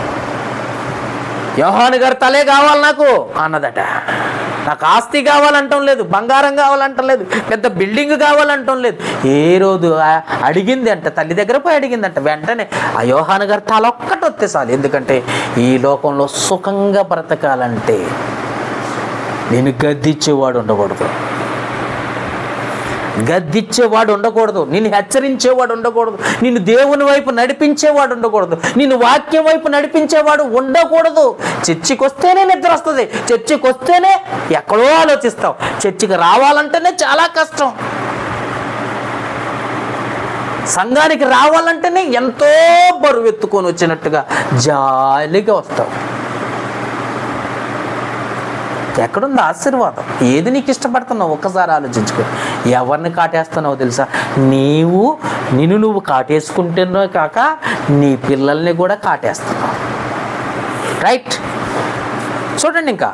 C: యోహాను గారు తలే కావాలి నాకు అన్నదట నాకు ఆస్తి కావాలంటం లేదు బంగారం కావాలంటం లేదు పెద్ద బిల్డింగ్ కావాలంటం లేదు ఏ రోజు ఆ- అడిగింది అంట తల్లి దగ్గర పోయి అడిగిందంట వెంటనే ఆ యోహాను గారు తల ఒక్కటి వస్తే చాలు ఎందుకంటే ఈ లోకంలో సుఖంగా బ్రతకాలంటే నేను గద్దిచ్చేవాడు ఉండకూడదు గద్దిచ్చేవాడు ఉండకూడదు నిన్ను హెచ్చరించేవాడు ఉండకూడదు నిన్ను దేవుని వైపు నడిపించేవాడు ఉండకూడదు నిన్ను వాక్యం వైపు నడిపించేవాడు ఉండకూడదు చర్చికి వస్తేనే నిద్ర వస్తుంది చర్చికి వస్తేనే ఎక్కడో ఆలోచిస్తావు చర్చికి రావాలంటేనే చాలా కష్టం సంఘానికి రావాలంటేనే ఎంతో బరువు ఎత్తుకొని వచ్చినట్టుగా జాలిగా వస్తావు ఎక్కడుంది ఆశీర్వాదం ఏది నీకు ఇష్టపడుతున్నావు ఒక్కసారి ఆలోచించుకో ఎవరిని కాటేస్తున్నావో తెలుసా నీవు నిన్ను నువ్వు కాటేసుకుంటున్నావు కాక నీ పిల్లల్ని కూడా కాటేస్తున్నావు రైట్ చూడండి ఇంకా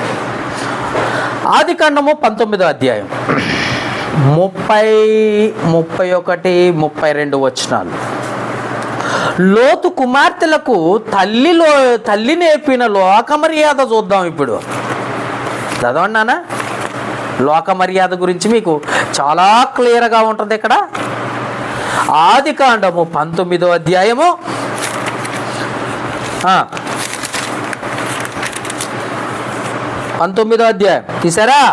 C: ఆది కాండము పంతొమ్మిదో అధ్యాయం ముప్పై ముప్పై ఒకటి ముప్పై రెండు వచనాలు లోతు కుమార్తెలకు తల్లిలో తల్లి నేర్పిన లోక మర్యాద చూద్దాం ఇప్పుడు చదవండి నాన్న లోక మర్యాద గురించి మీకు చాలా క్లియర్గా ఉంటుంది ఇక్కడ ఆది కాండము పంతొమ్మిదో అధ్యాయము ఆ. పంతొమ్మిదో అధ్యాయం తీసారా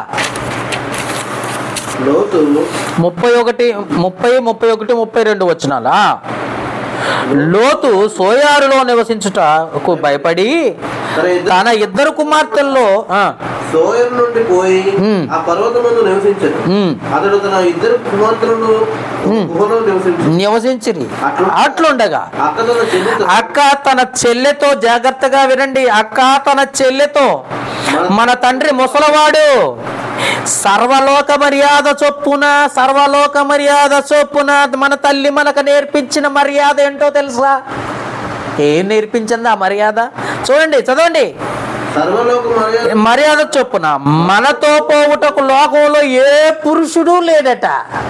B: లోతు
C: ముప్పై ఒకటి ముప్పై ముప్పై ఒకటి ముప్పై రెండు వచ్చినాలా లోతు సోయారులో నివసించుటకు భయపడి
B: తన ఇద్దరు
C: తన ఇద్దరు కుమార్తెల్లో ఆ,
B: సోయం నుండి పోయి
C: మ్మ్.
B: ఆ పర్వతమందు నివసించాడు
C: మ్మ్.
B: అతడు తన ఇద్దరు కుమార్తెలను గుహలో నివసించాడు
C: నివసించిరి
B: అట్లు-
C: అట్లుండగా
B: అక్క తన చెల్లితో
C: అక్క తన చెల్లెతో జాగ్రత్తగా వినండి అక్క తన చెల్లెతో మన తండ్రి ముసలవాడు సర్వలోక మర్యాద చొప్పున సర్వలోక మర్యాద చొప్పున మన తల్లి మనకు నేర్పించిన మర్యాద ఏంటో తెలుసా ఏం నేర్పించింది ఆ మర్యాద చూడండి చదవండి
B: సర్వలోక మర్యాద
C: మర్యాద చొప్పున మనతో పోవుటకు లోకంలో ఏ పురుషుడు లేడట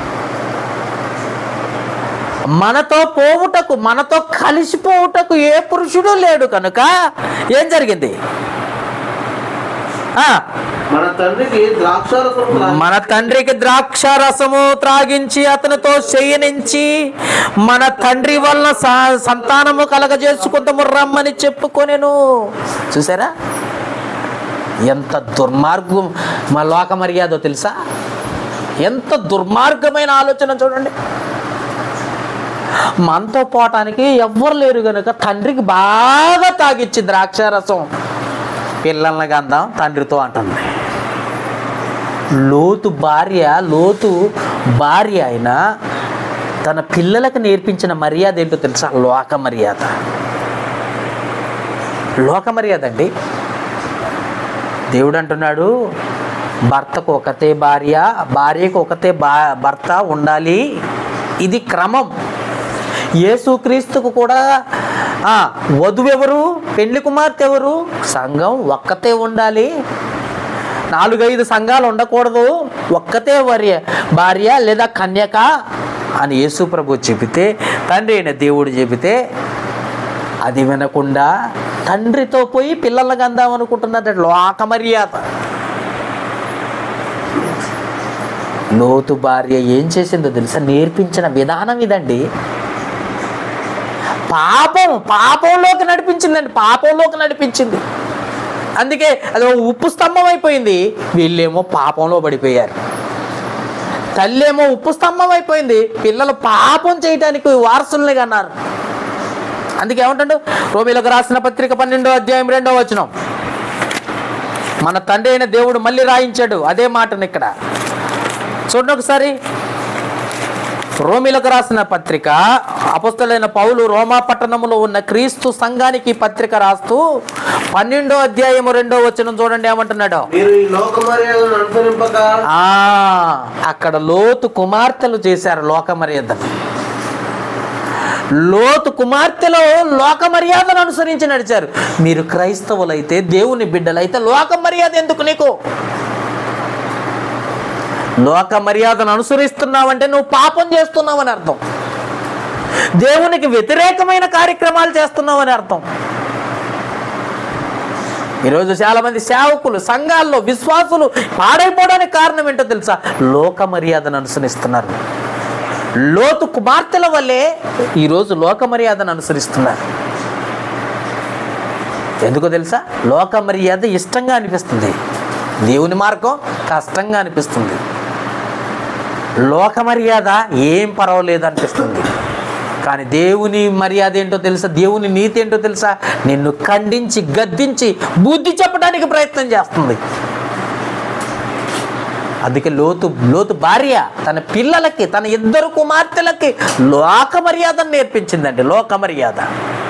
C: మనతో పోవుటకు మనతో కలిసిపోవుటకు ఏ పురుషుడు లేడు కనుక ఏం జరిగింది ఆ,
B: మన తండ్రికి ద్రాక్షారసం త్రాగి
C: మన తండ్రికి ద్రాక్ష రసము త్రాగించి అతనితో చేయనించి మన తండ్రి వల్ల స- సంతానము కలగజేసుకుంటాము రమ్మని చెప్పుకొనెను చూసారా ఎంత దుర్మార్గం మా లోక మర్యాదో తెలుసా ఎంత దుర్మార్గమైన ఆలోచన చూడండి మనతో పోవటానికి ఎవ్వరు లేరు కనుక తండ్రికి బాగా తాగిచ్చి ద్రాక్షారసం పిల్లల్ని గంధం తండ్రితో అంటుంది లోతు భార్య లోతు భార్య అయిన తన పిల్లలకు నేర్పించిన మర్యాద ఏంటో తెలుసా లోక మర్యాద లోక మర్యాద అండి దేవుడు అంటున్నాడు భర్తకు ఒకతే భార్య భార్యకు ఒకతే బా భర్త ఉండాలి ఇది క్రమం యేసుక్రీస్తుకు కూడా ఆ, వధువు ఎవరు పెళ్లి కుమార్తె ఎవరు సంఘం ఒక్కతే ఉండాలి నాలుగైదు సంఘాలు ఉండకూడదు ఒక్కతే భార్య భార్య లేదా కన్యక అని యేసు ప్రభు చెబితే తండ్రి అయిన దేవుడు చెబితే అది వినకుండా తండ్రితో పోయి పిల్లలకు అందాం అనుకుంటున్నట్టు లోక మర్యాద లోతు భార్య ఏం చేసిందో తెలుసా నేర్పించిన విధానం ఇదండి పాపం పాపంలోకి నడిపించిందండి పాపంలోకి నడిపించింది అందుకే అది ఒక ఉప్పు స్తంభం అయిపోయింది వీళ్ళేమో పాపంలో పడిపోయారు తల్లేమో ఉప్పు స్తంభం అయిపోయింది పిల్లలు పాపం చేయటానికి వారసుల్ని అన్నారు అందుకే ఏమంటాడు రోమిలకు రాసిన పత్రిక పన్నెండో అధ్యాయం రెండో వచనం మన తండ్రి అయిన దేవుడు మళ్ళీ రాయించాడు అదే మాటను ఇక్కడ చూడండి ఒకసారి రోమిలకు రాసిన పత్రిక అపస్తులైన పౌలు రోమా పట్టణములో ఉన్న క్రీస్తు సంఘానికి ఈ పత్రిక రాస్తూ పన్నెండో అధ్యాయము రెండో వచనం చూడండి ఏమంటున్నాడు
B: మీరు ఈ లోక మర్యాదను అనుసరింపక
C: ఆ అక్కడ లోతు కుమార్తెలు చేశారు లోక మర్యాదను లోతు కుమార్తెలో లోక మర్యాదను అనుసరించి నడిచారు మీరు క్రైస్తవులైతే దేవుని బిడ్డలైతే లోక మర్యాద ఎందుకు నీకు లోక మర్యాదను అనుసరిస్తున్నావంటే నువ్వు పాపం చేస్తున్నావని అర్థం దేవునికి వ్యతిరేకమైన కార్యక్రమాలు చేస్తున్నావని అర్థం ఈరోజు చాలా మంది సేవకులు సంఘాల్లో విశ్వాసులు పాడైపోవడానికి కారణం ఏంటో తెలుసా లోక మర్యాదను అనుసరిస్తున్నారు లోతు కుమార్తెల వల్లే ఈరోజు లోక మర్యాదను అనుసరిస్తున్నారు ఎందుకో తెలుసా లోక మర్యాద ఇష్టంగా అనిపిస్తుంది దేవుని మార్గం కష్టంగా అనిపిస్తుంది లోక మర్యాద ఏం పర్వాలేదు అనిపిస్తుంది కానీ దేవుని మర్యాద ఏంటో తెలుసా దేవుని నీతి ఏంటో తెలుసా నిన్ను ఖండించి గద్దించి బుద్ధి చెప్పడానికి ప్రయత్నం చేస్తుంది అందుకే లోతు లోతు భార్య తన పిల్లలకి తన ఇద్దరు కుమార్తెలకి లోక మర్యాదను నేర్పించిందండి లోక మర్యాద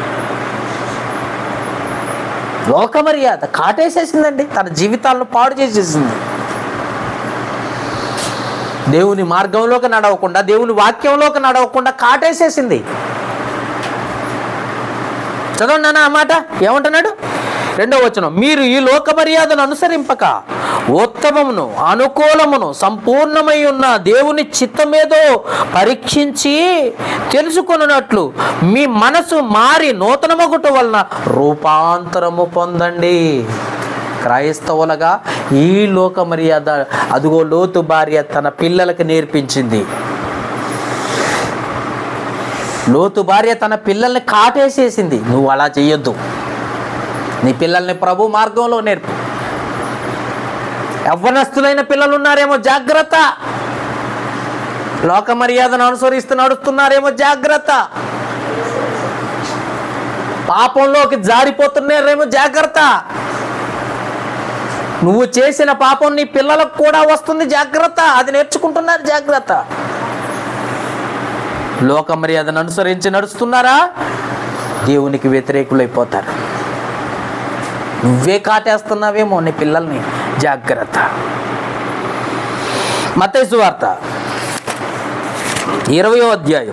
C: లోక మర్యాద కాటేసేసిందండి తన జీవితాలను పాడు చేసేసింది దేవుని మార్గంలోకి నడవకుండా దేవుని వాక్యంలోకి నడవకుండా కాటేసేసింది చదవండి నాన్న ఆ మాట ఏమంటున్నాడు రెండో వచనం మీరు ఈ లోక మర్యాదను అనుసరింపక ఉత్తమమును అనుకూలమును సంపూర్ణమై ఉన్న దేవుని చిత్తమేదో పరీక్షించి తెలుసుకొనున్నట్లు మీ మనసు మారి నూతనమగుట వలన రూపాంతరము పొందండి క్రైస్తవులుగా ఈ లోక మర్యాద అదిగో లోతు భార్య తన పిల్లలకి నేర్పించింది లోతు భార్య తన పిల్లల్ని కాటేసేసింది నువ్వు అలా చెయ్యొద్దు నీ పిల్లల్ని ప్రభు మార్గంలో నేర్పు యవ్వనస్తులైన పిల్లలు ఉన్నారేమో జాగ్రత్త లోక మర్యాదను అనుసరిస్తూ నడుస్తున్నారేమో జాగ్రత్త పాపంలోకి జారిపోతున్నారేమో జాగ్రత్త నువ్వు చేసిన పాపం నీ పిల్లలకు కూడా వస్తుంది జాగ్రత్త అది నేర్చుకుంటున్నారు జాగ్రత్త లోక మర్యాదను అనుసరించి నడుస్తున్నారా దేవునికి వ్యతిరేకులైపోతారు నువ్వే కాటేస్తున్నావేమో నీ పిల్లల్ని జాగ్రత్త మతైసు వార్త ఇరవయో అధ్యాయం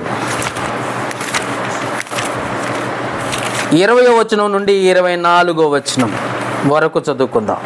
C: ఇరవయో వచనం నుండి ఇరవై నాలుగో వచనం వరకు చదువుకుందాం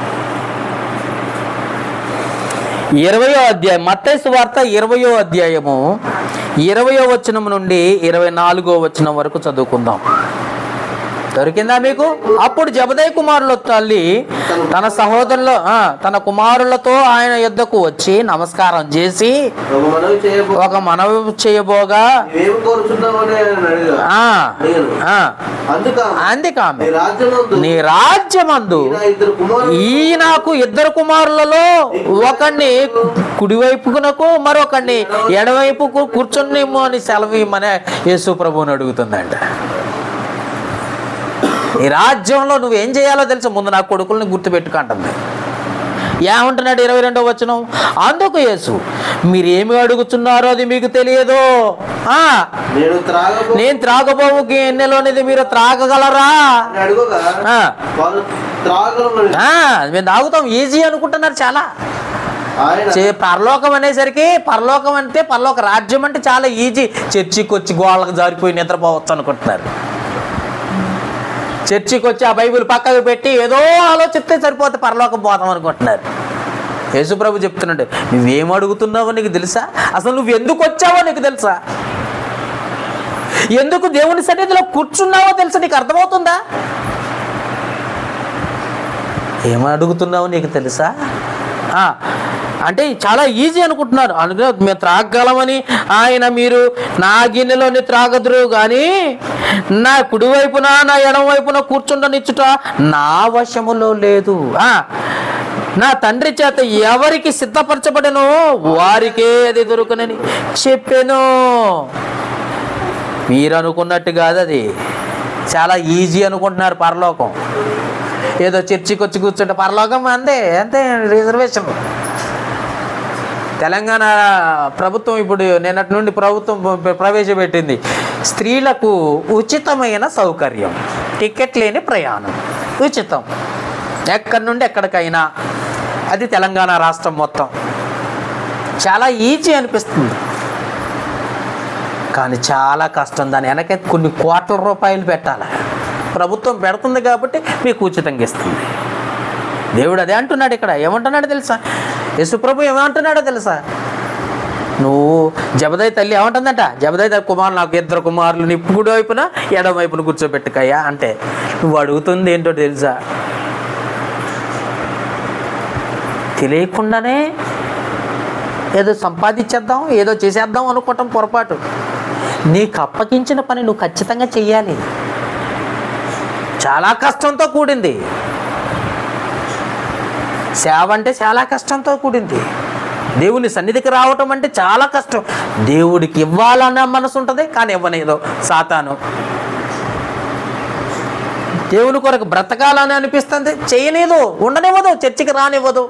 C: ఇరవయో అధ్యాయం మత్తైసు వార్త ఇరవయో అధ్యాయము ఇరవయో వచనం నుండి ఇరవై నాలుగో వచనం వరకు చదువుకుందాం దొరికిందా మీకు అప్పుడు జబదయ్ కుమారుల తల్లి తన సహోదరుల ఆ, తన కుమారులతో ఆయన యుద్ధకు వచ్చి నమస్కారం చేసి
B: ఒక మనవి చేయబో
C: ఒక మనవి చేయబోగా
B: ఏమి కోరుచున్నామని ఆయన అడిగా
C: ఆ,
B: నేను
C: ఆ,
B: అందుక
C: అందుకు ఆమె
B: నీ రాజ్యమందు
C: నీ రాజ్యమందు
B: నా ఇద్దరు కుమారులు
C: ఈ నాకు ఇద్దరు కుమారులలో ఒకడిని కుడివైపునకు మరొకడిని ఎడవైపుకు కూర్చొనిమో అని సెలవు ఇమ్మని యేసు ప్రభువుని అడుగుతుందంట ఈ రాజ్యంలో నువ్వేం చేయాలో తెలుసు ముందు నా కొడుకుల్ని గుర్తుపెట్టుకుంటుంది ఏమంటున్నాడు ఇరవై రెండో వచనం అందుకు యేసు మీరేమి అడుగుతున్నారో అది మీకు తెలియదు ఆ,
B: నేను త్రాగబో
C: నేను త్రాగబోవు గిన్నెలోనిది మీరు త్రాగగలరా
B: అని అడుగుగా
C: ఆ,
B: వారు త్రాగలమని
C: ఆ, మేము తాగుతాం ఈజీ అనుకుంటున్నారు చాలా
B: ఆయన
C: చే పరలోకం అనేసరికి పరలోకం అంటే పరలోక రాజ్యం అంటే చాలా ఈజీ చర్చికి వచ్చి గోళ్ళకు జారిపోయి నిద్రపోవచ్చు అనుకుంటున్నారు చర్చికి వచ్చి ఆ బైబిల్ పక్కకు పెట్టి ఏదో ఆలోచిస్తే సరిపోతే పరలోకం పోతాం అనుకుంటున్నారు యేసుప్రభు చెప్తున్నాడు నువ్వేం అడుగుతున్నావో నీకు తెలుసా అసలు నువ్వు ఎందుకు వచ్చావో నీకు తెలుసా ఎందుకు దేవుని సన్నిధిలో కూర్చున్నావో తెలుసా నీకు అర్థమవుతుందా ఏం అడుగుతున్నావో నీకు తెలుసా ఆ, అంటే చాలా ఈజీ అనుకుంటున్నారు అందుకే మేము త్రాగలమని ఆయన మీరు నా గిన్నెలోని త్రాగదురు కానీ నా కుడివైపున నా ఎడమ వైపున కూర్చుండనిచ్చుట నా వశములో లేదు ఆ, నా తండ్రి చేత ఎవరికి సిద్ధపరచబడనో వారికే అది దొరుకునని చెప్పాను మీరు అనుకున్నట్టు కాదు అది చాలా ఈజీ అనుకుంటున్నారు పరలోకం ఏదో చర్చికి వచ్చి కూర్చుంటే పరలోకం అంతే అంతే రిజర్వేషన్ తెలంగాణ ప్రభుత్వం ఇప్పుడు నిన్నటి నుండి ప్రభుత్వం ప్ర- ప్రవేశపెట్టింది స్త్రీలకు ఉచితమైన సౌకర్యం టికెట్ లేని ప్రయాణం ఉచితం ఎక్కడి నుండి ఎక్కడికైనా అది తెలంగాణ రాష్ట్రం మొత్తం చాలా ఈజీ అనిపిస్తుంది కానీ చాలా కష్టం దాని వెనక కొన్ని కోట్ల రూపాయలు పెట్టాలి ప్రభుత్వం పెడుతుంది కాబట్టి మీకు ఉచితంగా ఇస్తుంది దేవుడు అదే అంటున్నాడు ఇక్కడ ఏమంటున్నాడు తెలుసా యేసుప్రభు ఏమంటున్నాడో తెలుసా నువ్వు జబదయ్ తల్లి ఏమంటుందంట జబదయ్ తల్లి కుమారులు నాకు ఇద్దరు కుమారులు నిప్పు కుడి వైపున ఎడమ వైపున కూర్చోబెట్టుకయ్యా అంటే నువ్వు అడుగుతుంది ఏంటో తెలుసా తెలియకుండానే ఏదో సంపాదించేద్దాం ఏదో చేసేద్దాం అనుకోవటం పొరపాటు నీకు అప్పగించిన పని నువ్వు ఖచ్చితంగా చెయ్యాలి చాలా కష్టంతో కూడింది సేవ అంటే చాలా కష్టంతో కూడింది దేవుని సన్నిధికి రావటం అంటే చాలా కష్టం దేవుడికి ఇవ్వాలన్న మనసు ఉంటుంది కానీ ఇవ్వనేదో సాతాను దేవుని కొరకు బ్రతకాలని అనిపిస్తుంది చేయలేదు ఉండనివ్వదు చర్చికి రానివ్వదు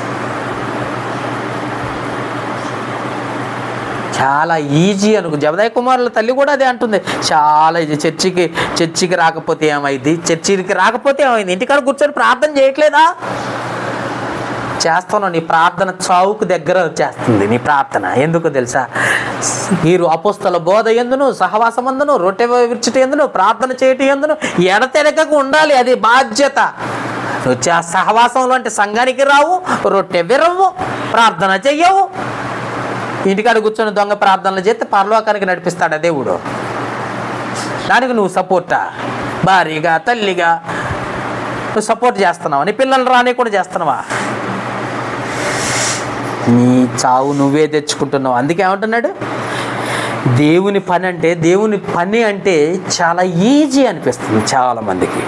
C: చాలా ఈజీ అనుకు జబదాయ్ కుమారుల తల్లి కూడా అదే అంటుంది చాలా ఇది చర్చికి చర్చికి రాకపోతే ఏమైంది చర్చికి రాకపోతే ఏమైంది ఇంటికాడ కూర్చొని ప్రార్థన చేయట్లేదా చేస్తాను నీ ప్రార్థన చావుకు దగ్గర చేస్తుంది నీ ప్రార్థన ఎందుకు తెలుసా మీరు అపోస్తల బోధ ఎందును సహవాసమందును రొట్టె విరుచుట ఎందును ప్రార్థన చేయటం ఎందును ఎడతెరకకు ఉండాలి అది బాధ్యత నువ్వు చే- సహవాసంలో అంటే సంఘానికి రావు రొట్టె విరవు ప్రార్థన చెయ్యవు ఇంటికాడ కూర్చొని దొంగ ప్రార్థనలు చేస్తే పరలోకానికి నడిపిస్తాడా దేవుడు దానికి నువ్వు సపోర్టా భారీగా తల్లిగా నువ్వు సపోర్ట్ చేస్తున్నావా నీ పిల్లలు రాని కూడా చేస్తున్నావా నీ చావు నువ్వే తెచ్చుకుంటున్నావు అందుకే ఏమంటున్నాడు దేవుని పని అంటే దేవుని పని అంటే చాలా ఈజీ అనిపిస్తుంది చాలా మందికి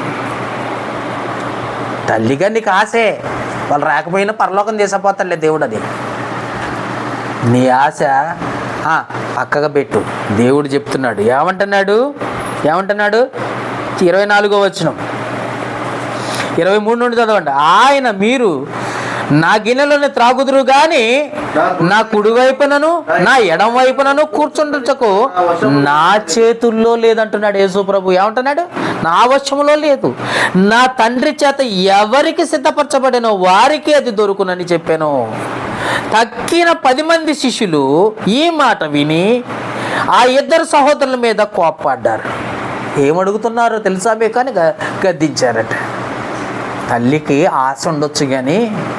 C: తల్లిగా నీకు ఆశే వాళ్ళు రాకపోయినా పరలోకం చేసపోతాడులే దేవుడు అది నీ ఆశ ఆ, పక్కగా పెట్టు దేవుడు చెప్తున్నాడు ఏమంటున్నాడు ఏమంటున్నాడు ఇరవై నాలుగో వచనం ఇరవై మూడు నుండి చదవండి ఆయన మీరు నా గిన్నెలోని త్రాగుదురు గాని నా కుడి వైపునను నా ఎడం వైపునను కూర్చుండటకు నా చేతుల్లో లేదంటున్నాడు యేసు ప్రభు ఏమంటున్నాడు నా వశములో లేదు నా తండ్రి చేత ఎవరికి సిద్ధపరచబడినో వారికి అది దొరుకునని చెప్పాను తక్కిన పది మంది శిష్యులు ఈ మాట విని ఆ ఇద్దరు సహోదరుల మీద కోప్పడ్డారు ఏమడుగుతున్నారో తెలుసా మీకు అని గ- గద్దించారట తల్లికి ఆశ ఉండొచ్చు కానీ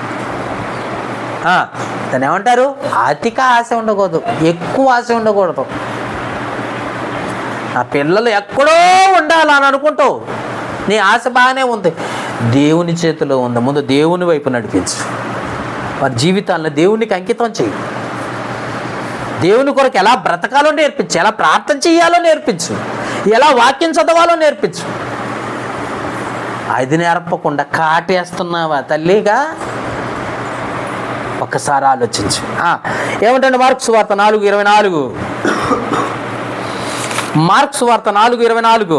C: ఆ, దాన్ని ఏమంటారు అతిక ఆశ ఉండకూడదు ఎక్కువ ఆశ ఉండకూడదు ఆ పిల్లలు ఎక్కడో ఉండాలని అనుకుంటావు నీ ఆశ బాగానే ఉంది దేవుని చేతిలో ఉంది ముందు దేవుని వైపు నడిపించు వారి జీవితాలను దేవునికి అంకితం చేయి దేవుని కొరకు ఎలా బ్రతకాలో నేర్పించు ఎలా ప్రార్థన చేయాలో నేర్పించు ఎలా వాక్యం చదవాలో నేర్పించు అది నేర్పకుండా కాటేస్తున్నావా తల్లిగా ఒక్కసారి ఆలోచించు ఆ, ఏమంటండి మార్క్స్ వార్త నాలుగు ఇరవై నాలుగు మార్క్స్ వార్త నాలుగు ఇరవై నాలుగు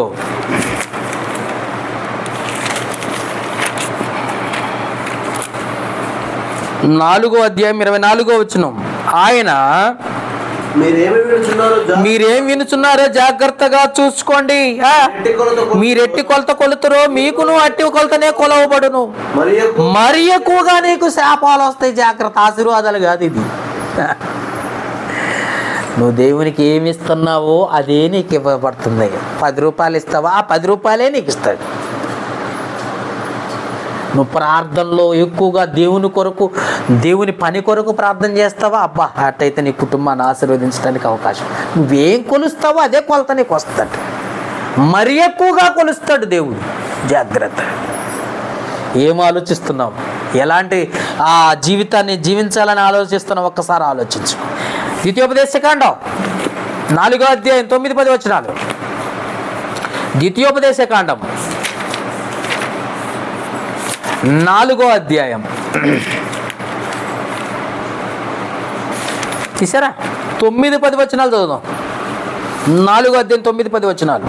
C: నాలుగో అధ్యాయం ఇరవై నాలుగో వచ్చిన ఆయన
B: మీరేమి విడుచున్నారో జా-
C: మీరేం వినుచున్నారో జాగ్రత్తగా చూసుకోండి ఆ,
B: ఎట్టి కొలత కొలత-
C: మీరెట్టి కొలత కొలుతురో మీకును అట్టి కొలతనే కొలవబడును
B: మరి ఎక్కువ
C: మరి ఎక్కువగా నీకు శాపాలు వస్తాయి జాగ్రత్త ఆశీర్వాదాలు కాదు ఇది నువ్వు దేవునికి ఏమి ఇస్తున్నావో అదే నీకు ఇవ్వబడుతుంది పది రూపాయలు ఇస్తావా ఆ పది రూపాయలే నీకు ఇస్తాడు నువ్వు ప్రార్థనలో ఎక్కువగా దేవుని కొరకు దేవుని పని కొరకు ప్రార్థన చేస్తావా అబ్బా అట్టయితే నీ కుటుంబాన్ని ఆశీర్వదించడానికి అవకాశం నువ్వేం కొలుస్తావో అదే కొలత నీకు వస్తాడు మరి ఎక్కువగా కొలుస్తాడు దేవుడు జాగ్రత్త ఏం ఆలోచిస్తున్నావు ఎలాంటి ఆ జీవితాన్ని జీవించాలని ఆలోచిస్తున్నావు ఒక్కసారి ఆలోచించు ద్వితీయోపదేశకాండం నాలుగో అధ్యాయం తొమ్మిది పది వచ్చినాలు ద్వితీయోపదేశకాండం నాలుగో అధ్యాయం తీసారా తొమ్మిది పది వచనాలు చదువుదాం నాలుగో అధ్యాయం తొమ్మిది పది వచనాలు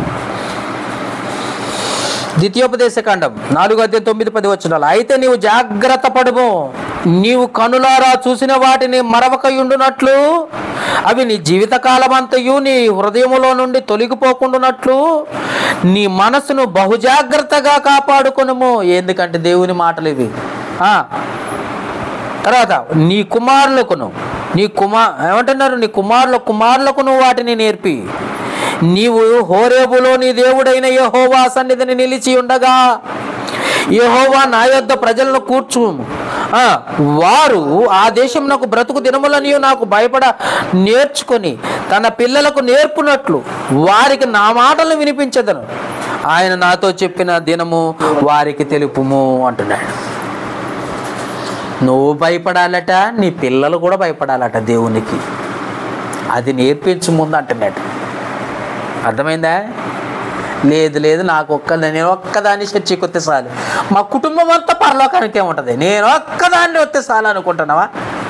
C: ద్వితీయోపదేశ కాండం నాలుగు అధ్యాయం తొమ్మిది పది వచనాలు అయితే నీవు జాగ్రత్త పడుము నీవు కనులారా చూసిన వాటిని మరవకయుండునట్లు అవి నీ జీవితకాలమంతయు నీ హృదయములో నుండి తొలగిపోకుండానట్లు నీ మనసును బహుజాగ్రత్తగా కాపాడుకొనుము ఎందుకంటే దేవుని మాటలు ఇవి ఆ, తర్వాత నీ కుమారులకును నీ కుమార్ ఏమంటున్నారు నీ కుమారుల కుమారులకు నువ్వు వాటిని నేర్పి నీవు హోరేబులో నీ దేవుడైన యెహోవా సన్నిధిని నిలిచి ఉండగా యెహోవా నా యొద్ద ప్రజలను కూర్చు ఆ, వారు ఆ దేశం నాకు బ్రతుకు దినములనియు నాకు భయపడ నేర్చుకొని తన పిల్లలకు నేర్పునట్లు వారికి నా మాటలు వినిపించదను ఆయన నాతో చెప్పిన దినము వారికి తెలుపుము అంటున్నాడు నువ్వు భయపడాలట నీ పిల్లలు కూడా భయపడాలట దేవునికి అది నేర్పించు ముందు అంటున్నాడు అర్థమైందా లేదు లేదు నాకు ఒక్క నేను ఒక్కదాన్ని చర్చికి వస్తే చాలు మా కుటుంబం అంతా పరలోకానికి ఏముంటుంది నేను ఒక్కదాన్ని వస్తే చాలు అనుకుంటున్నావా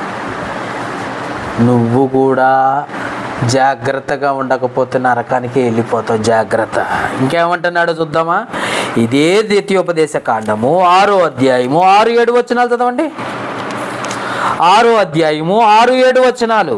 C: నువ్వు కూడా జాగ్రత్తగా ఉండకపోతే నరకానికి వెళ్ళిపోతావు జాగ్రత్త ఇంకేమంటున్నాడు చూద్దామా ఇదే ద్వితీయోపదేశ కాండము ఆరో అధ్యాయము ఆరు ఏడు వచనాలు చదవండి ఆరో అధ్యాయము ఆరు ఏడు వచనాలు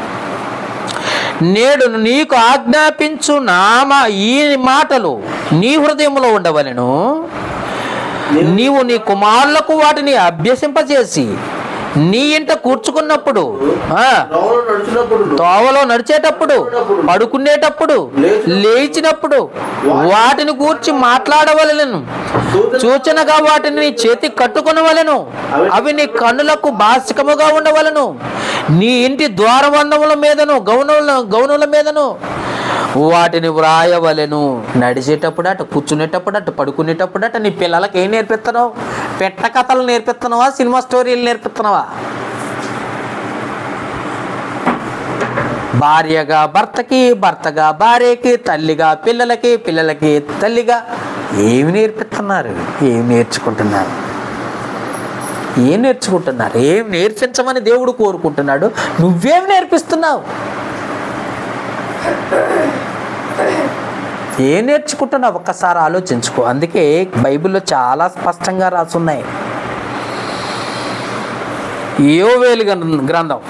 C: నేడు నీకు ఆజ్ఞాపించు నామ ఈ మాటలు నీ హృదయంలో ఉండవలెను నీవు నీ కుమారులకు వాటిని అభ్యసింపచేసి నీ ఇంట కూర్చుకున్నప్పుడు ఆ,
B: త్రోవలో నడుచున్నప్పుడు
C: తోవలో నడిచేటప్పుడు పడుకునేటప్పుడు లేచినప్పుడు వాటిని కూర్చి మాట్లాడవలెను సూచనగా వాటిని నీ చేతి కట్టుకొనవలెను అవి నీ కన్నులకు బాసికముగా ఉండవలెను నీ ఇంటి ద్వారబంధముల మీదను గౌనుల గౌనుల మీదను వాటిని వ్రాయవలెను నడిచేటప్పుడు అటు కూర్చునేటప్పుడు అటు పడుకునేటప్పుడు అటు నీ పిల్లలకి ఏం నేర్పిస్తున్నావు పెట్ట కథలు నేర్పిస్తున్నావా సినిమా స్టోరీలు నేర్పిస్తున్నావా భార్యగా భర్తకి భర్తగా భార్యకి తల్లిగా పిల్లలకి పిల్లలకి తల్లిగా ఏమి నేర్పిస్తున్నారు ఏమి నేర్చుకుంటున్నారు ఏం నేర్చుకుంటున్నారు ఏం నేర్పించమని దేవుడు కోరుకుంటున్నాడు నువ్వేం నేర్పిస్తున్నావు ఏం నేర్చుకుంటున్నావు ఒక్కసారి ఆలోచించుకో అందుకే బైబిల్లో చాలా స్పష్టంగా రాసున్నాయి యోవేలు గ్రం- గ్రంథం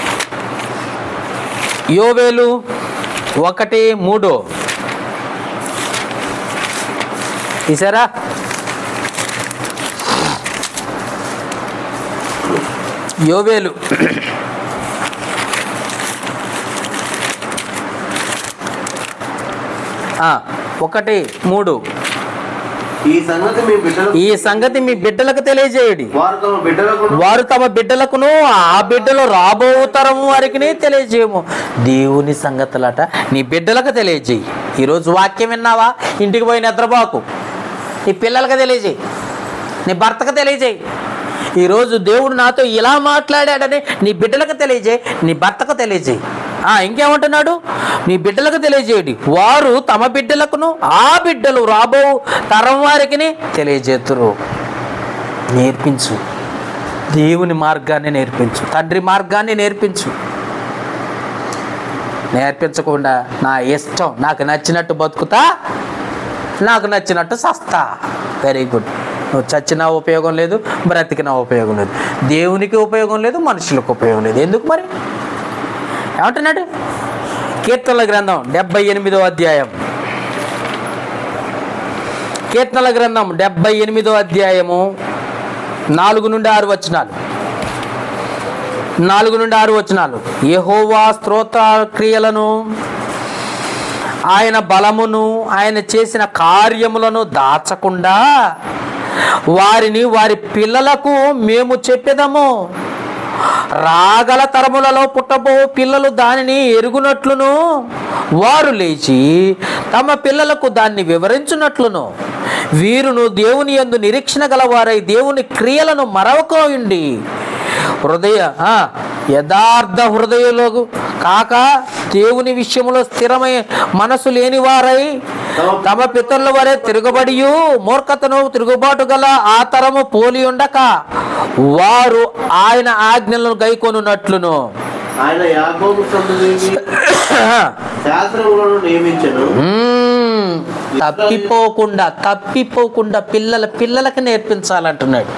C: యోవేలు ఒకటి మూడు తీసారా యోవేలు ఆ, ఒకటి మూడు
B: ఈ సంగతి మీ బిడ్డలకు
C: ఈ సంగతి మీ బిడ్డలకు తెలియజేయడి
B: వారు తమ బిడ్డలకు
C: వారు తమ బిడ్డలకును ఆ బిడ్డలు రాబో తరం వారికి తెలియజేయము దేవుని సంగతులట నీ బిడ్డలకు తెలియజేయి ఈరోజు వాక్యం విన్నావా ఇంటికి పోయి నిద్రపోకు నీ పిల్లలకు తెలియజేయి నీ భర్తకు తెలియజేయి ఈరోజు దేవుడు నాతో ఇలా మాట్లాడాడని నీ బిడ్డలకు తెలియజేయి నీ భర్తకు తెలియజేయి ఆ, ఇంకేమంటున్నాడు నీ బిడ్డలకు తెలియజేయడి వారు తమ బిడ్డలకును ఆ బిడ్డలు రాబో తరం వారికి తెలియజేతురు నేర్పించు దేవుని మార్గాన్ని నేర్పించు తండ్రి మార్గాన్ని నేర్పించు నేర్పించకుండా నా ఇష్టం నాకు నచ్చినట్టు బతుకుతా నాకు నచ్చినట్టు సస్తా వెరీ గుడ్ నువ్వు చచ్చినా ఉపయోగం లేదు బ్రతికినా ఉపయోగం లేదు దేవునికి ఉపయోగం లేదు మనుషులకు ఉపయోగం లేదు ఎందుకు మరి ఏమంటున్నాడు కీర్తనల గ్రంథం డెబ్బై ఎనిమిదో అధ్యాయం కీర్తనల గ్రంథం డెబ్బై ఎనిమిదో అధ్యాయము నాలుగు నుండి ఆరు వచనాలు నాలుగు నుండి ఆరు వచనాలు యెహోవా స్తోత్ర క్రియలను ఆయన బలమును ఆయన చేసిన కార్యములను దాచకుండా వారిని వారి పిల్లలకు మేము చెప్పేదము రాగల తరములలో పుట్టబో పిల్లలు దానిని ఎరుగునట్లును వారు లేచి తమ పిల్లలకు దాన్ని వివరించున్నట్లును వీరును దేవుని యందు నిరీక్షణ గలవారై దేవుని క్రియలను మరవకోయుండి హృదయ ఆ, యథార్థ హృదయులకు కాక దేవుని విషయంలో స్థిరమై మనసు లేని వారై తమ పితరుల వరే తిరుగుబడియు మూర్ఖతను తిరుగుబాటు గల ఆ తరము పోలి ఉండక వారు ఆయన ఆజ్ఞలను గైకొనున్నట్లును
B: ఆయన యాకోబు సంతతిని శాస్త్రములను నియమించను
C: మ్మ్. తప్పిపోకుండా తప్పిపోకుండా పిల్లల పిల్లలకి నేర్పించాలంటున్నాడు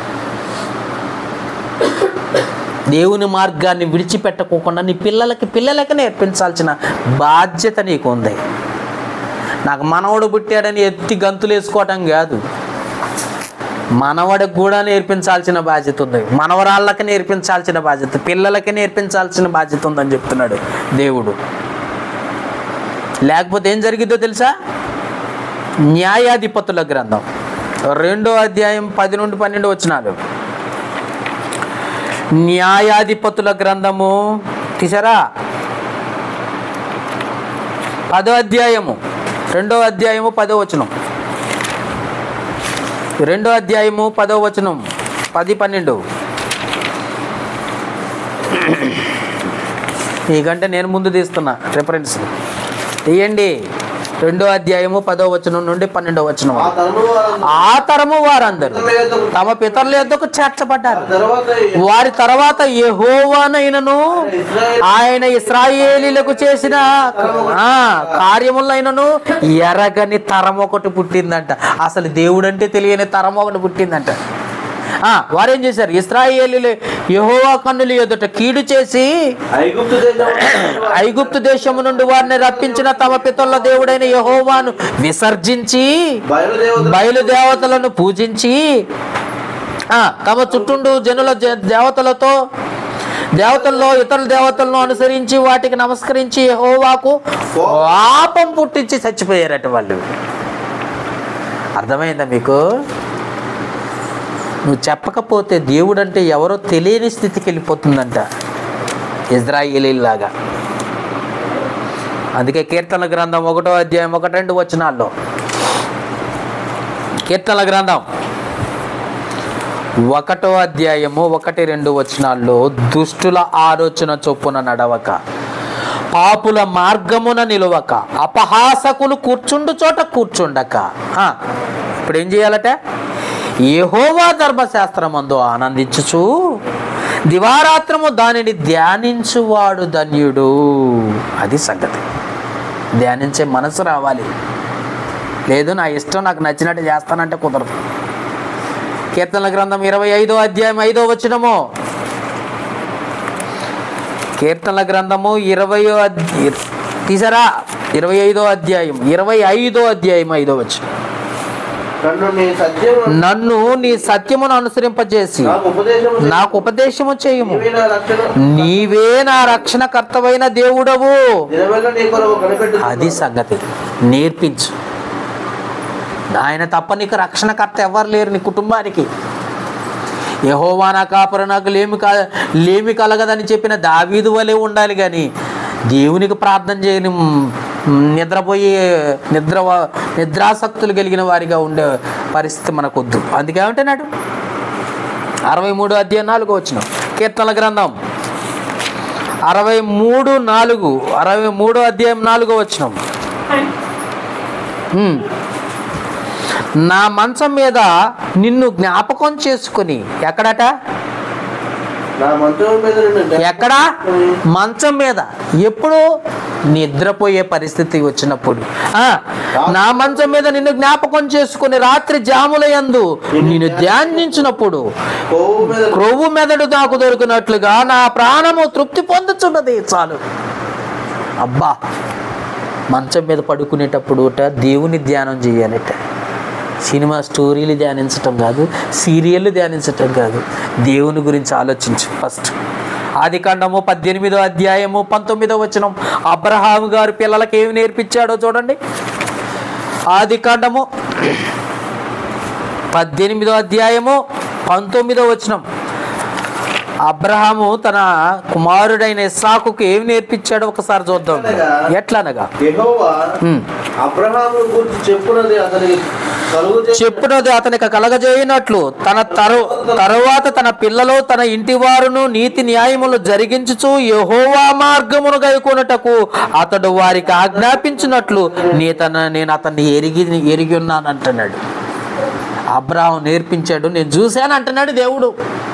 C: దేవుని మార్గాన్ని విడిచిపెట్టకోకుండా నీ పిల్లలకి పిల్లలకి నేర్పించాల్సిన బాధ్యత నీకు ఉంది నాకు మనవడు పుట్టాడని ఎత్తి గంతులు వేసుకోవటం కాదు మనవడికి కూడా నేర్పించాల్సిన బాధ్యత ఉంది మనవరాళ్ళకి నేర్పించాల్సిన బాధ్యత పిల్లలకి నేర్పించాల్సిన బాధ్యత ఉందని చెప్తున్నాడు దేవుడు లేకపోతే ఏం జరిగిద్దో తెలుసా న్యాయాధిపతుల గ్రంథం రెండో అధ్యాయం పది నుండి పన్నెండు వచ్చినాలు న్యాయాధిపతుల గ్రంథము తీసారా పదో అధ్యాయము రెండో అధ్యాయము పదో వచనం రెండో అధ్యాయము పదో వచనం పది పన్నెండు మీకంటే నేను ముందు తీస్తున్నా రిఫరెన్స్ తీయండి రెండో అధ్యాయము పదో వచనం నుండి పన్నెండో వచనం
B: ఆ తరమును వారందరూ
C: ఆ తరము వారందరూ
B: పితరుల యొద్దకు
C: తమ పితరుల యొద్దకు చేర్చబడ్డారు
B: తర్వాత
C: వారి తర్వాత యెహోవానైనను ఆయన ఇస్రాయేలీలకు చేసిన ఆ, కార్యములైనను ఎరగని తరం ఒకటి పుట్టిందంట అసలు దేవుడు అంటే తెలియని తరం ఒకటి పుట్టిందంట ఆ, వారేం చేశారు ఇస్రాయేలీలు యెహోవా కన్నుల ఎదుట కీడు చేసి
B: ఐగుప్తు దేశం
C: ఐగుప్తు దేశము నుండి వారిని రప్పించిన తమ పితరుల దేవుడైన యెహోవాను విసర్జించి
B: బయలుదేవత
C: బయలుదేవతలను పూజించి ఆ, తమ చుట్టూండు జనుల జ- దేవతలతో దేవతల్లో ఇతర దేవతలను అనుసరించి వాటికి నమస్కరించి యెహోవాకు పాపం పుట్టించి చచ్చిపోయారట వాళ్ళు అర్థమైందా మీకు నువ్వు చెప్పకపోతే దేవుడు అంటే ఎవరో తెలియని స్థితికి వెళ్ళిపోతుందంట ఇజ్రాయేలీలాగా అందుకే కీర్తన గ్రంథం ఒకటో అధ్యాయం ఒకటి రెండు వచనాల్లో కీర్తన గ్రంథం ఒకటో అధ్యాయము ఒకటి రెండు వచనాల్లో దుష్టుల ఆలోచన చొప్పున నడవక పాపుల మార్గమున నిలవక అపహాసకులు కూర్చుండు చోట కూర్చుండక ఆ, ఇప్పుడు ఏం చేయాలట యెహోవా ధర్మశాస్త్రమందు ఆనందించుచు దివారాత్రము దానిని ధ్యానించువాడు ధన్యుడు అది సంగతి ధ్యానించే మనసు రావాలి లేదు నా ఇష్టం నాకు నచ్చినట్టు చేస్తానంటే కుదరదు కీర్తనల గ్రంథం ఇరవై ఐదో అధ్యాయం ఐదో వచ్చినము కీర్తనల గ్రంథము ఇరవయో అధ్యాయం తీసారా ఇరవై ఐదో అధ్యాయం ఇరవై ఐదో అధ్యాయం ఐదో వచ్చి
B: నన్ను నీ సత్యం
C: నన్ను నీ సత్యమును అనుసరింపజేసి
B: నాకు ఉపదేశం
C: నాకు ఉపదేశము చేయుము
B: నీవే నా రక్షణ
C: నీవే నా రక్షణకర్తవైన దేవుడవు
B: దినవెల్ల నీ కొరకు కనిపెట్టు
C: అది సంగతి నేర్పించు ఆయన తప్ప నీకు రక్షణకర్త ఎవరు లేరు నీ కుటుంబానికి యహోవా నా కాపర నాకు లేమి కా లేమి కలగదని చెప్పిన దావీదు వలె ఉండాలి కానీ దేవునికి ప్రార్థన చేయని మ్, నిద్రపోయి నిద్ర నిద్రాసక్తులు కలిగిన వారిగా ఉండే పరిస్థితి మనకొద్దు అందుకే ఏమంటున్నాడు అరవై మూడు అధ్యాయం నాలుగు వచ్చిన కీర్తనల గ్రంథం అరవై మూడు నాలుగు అరవై మూడో అధ్యాయం నాలుగో వచ్చిన నా మంచం మీద నిన్ను జ్ఞాపకం చేసుకుని ఎక్కడట
B: నా మంచం మీద నిన్ను
C: ఎక్కడా మంచం మీద ఎప్పుడు నిద్రపోయే పరిస్థితి వచ్చినప్పుడు ఆ, నా మంచం మీద నిన్ను జ్ఞాపకం చేసుకుని రాత్రి జాముల యందు నిన్ను ధ్యానించినప్పుడు
B: కొవ్వు మీద
C: క్రొవ్వు మెదడు నాకు దొరికినట్లుగా నా ప్రాణము తృప్తి పొందుతున్నది చాలు అబ్బా మంచం మీద పడుకునేటప్పుడు దేవుని ధ్యానం చేయాలట సినిమా స్టోరీలు ధ్యానించటం కాదు సీరియల్ ధ్యానించటం కాదు దేవుని గురించి ఆలోచించు ఫస్ట్ ఆది కాండము పద్దెనిమిదో అధ్యాయము పంతొమ్మిదో వచనం అబ్రహాము గారు పిల్లలకి ఏమి నేర్పించాడో చూడండి ఆది కాండము పద్దెనిమిదో అధ్యాయము పంతొమ్మిదో వచనం అబ్రహాము తన కుమారుడైన ఇస్సాకుకు ఏమి నేర్పించాడో ఒకసారి చూద్దాం ఎట్లనగా
B: యెహోవా
C: ఉమ్.
B: అబ్రహాము గురించి చెప్పున్నది అతనికి కలుగు చే-
C: చెప్పునది అతనికి కలగజేయనట్లు తన తరు తరువాత తన పిల్లలు తన ఇంటి వారును నీతి న్యాయములు జరిగించుచు యహోవా మార్గమును గైకొనుటకు అతడు వారికి ఆజ్ఞాపించినట్లు నీ తన నేను అతన్ని ఎరిగి ఎరిగి ఉన్నాను అంటున్నాడు అబ్రాహం నేర్పించాడు నేను చూశాను అంటున్నాడు దేవుడు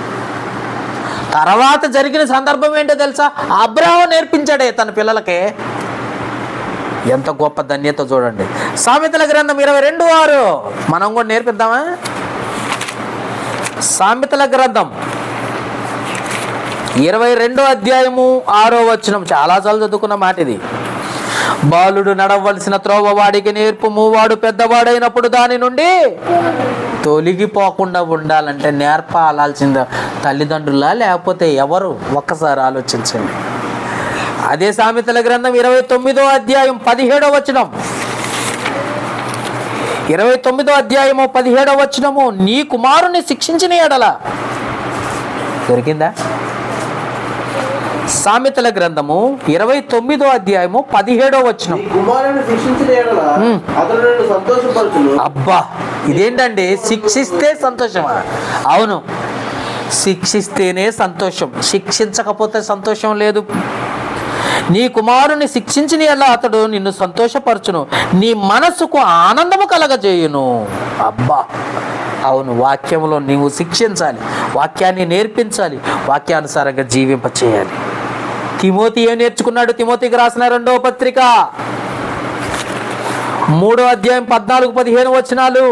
C: తర్వాత జరిగిన సందర్భం ఏంటో తెలుసా అబ్రాహం నేర్పించాడే తన పిల్లలకే ఎంత గొప్ప ధన్యత చూడండి సామెతల గ్రంథం ఇరవై రెండు ఆరు మనం కూడా నేర్పిద్దామా సామెతల గ్రంథం ఇరవై రెండో అధ్యాయము ఆరో వచనం చాలాసార్లు చదువుకున్న మాట ఇది బాలుడు నడవలసిన త్రోవ వాడికి నేర్పుము వాడు పెద్దవాడైనప్పుడు దాని నుండి తొలగిపోకుండా ఉండాలంటే నేర్పాలాల్సింది తల్లిదండ్రులా లేకపోతే ఎవరు ఒక్కసారి ఆలోచించండి అదే సామెతల గ్రంథం ఇరవై తొమ్మిదో అధ్యాయం పదిహేడో వచనం ఇరవై తొమ్మిదో అధ్యాయము పదిహేడో వచనము నీ కుమారుని శిక్షించిన ఎడల దొరికిందా సామెతల గ్రంథము ఇరవై తొమ్మిదో అధ్యాయము పదిహేడో వచనం
B: నీ కుమారుని శిక్షించిన ఎడల అతడు నిన్ను సంతోషపరచును
C: అబ్బా ఇదేంటండి శిక్షిస్తే సంతోషమా అవును శిక్షిస్తేనే సంతోషం శిక్షించకపోతే సంతోషం లేదు నీ కుమారుని శిక్షించిన ఎలా అతడు నిన్ను సంతోషపరచును నీ మనసుకు ఆనందము కలగజేయును అబ్బా అవును వాక్యంలో నీవు శిక్షించాలి వాక్యాన్ని నేర్పించాలి వాక్యానుసారంగా జీవింప చేయాలి తిమోతి ఏం నేర్చుకున్నాడు తిమోతికి రాసిన రెండవ పత్రిక మూడో అధ్యాయం పద్నాలుగు పదిహేను వచనాలు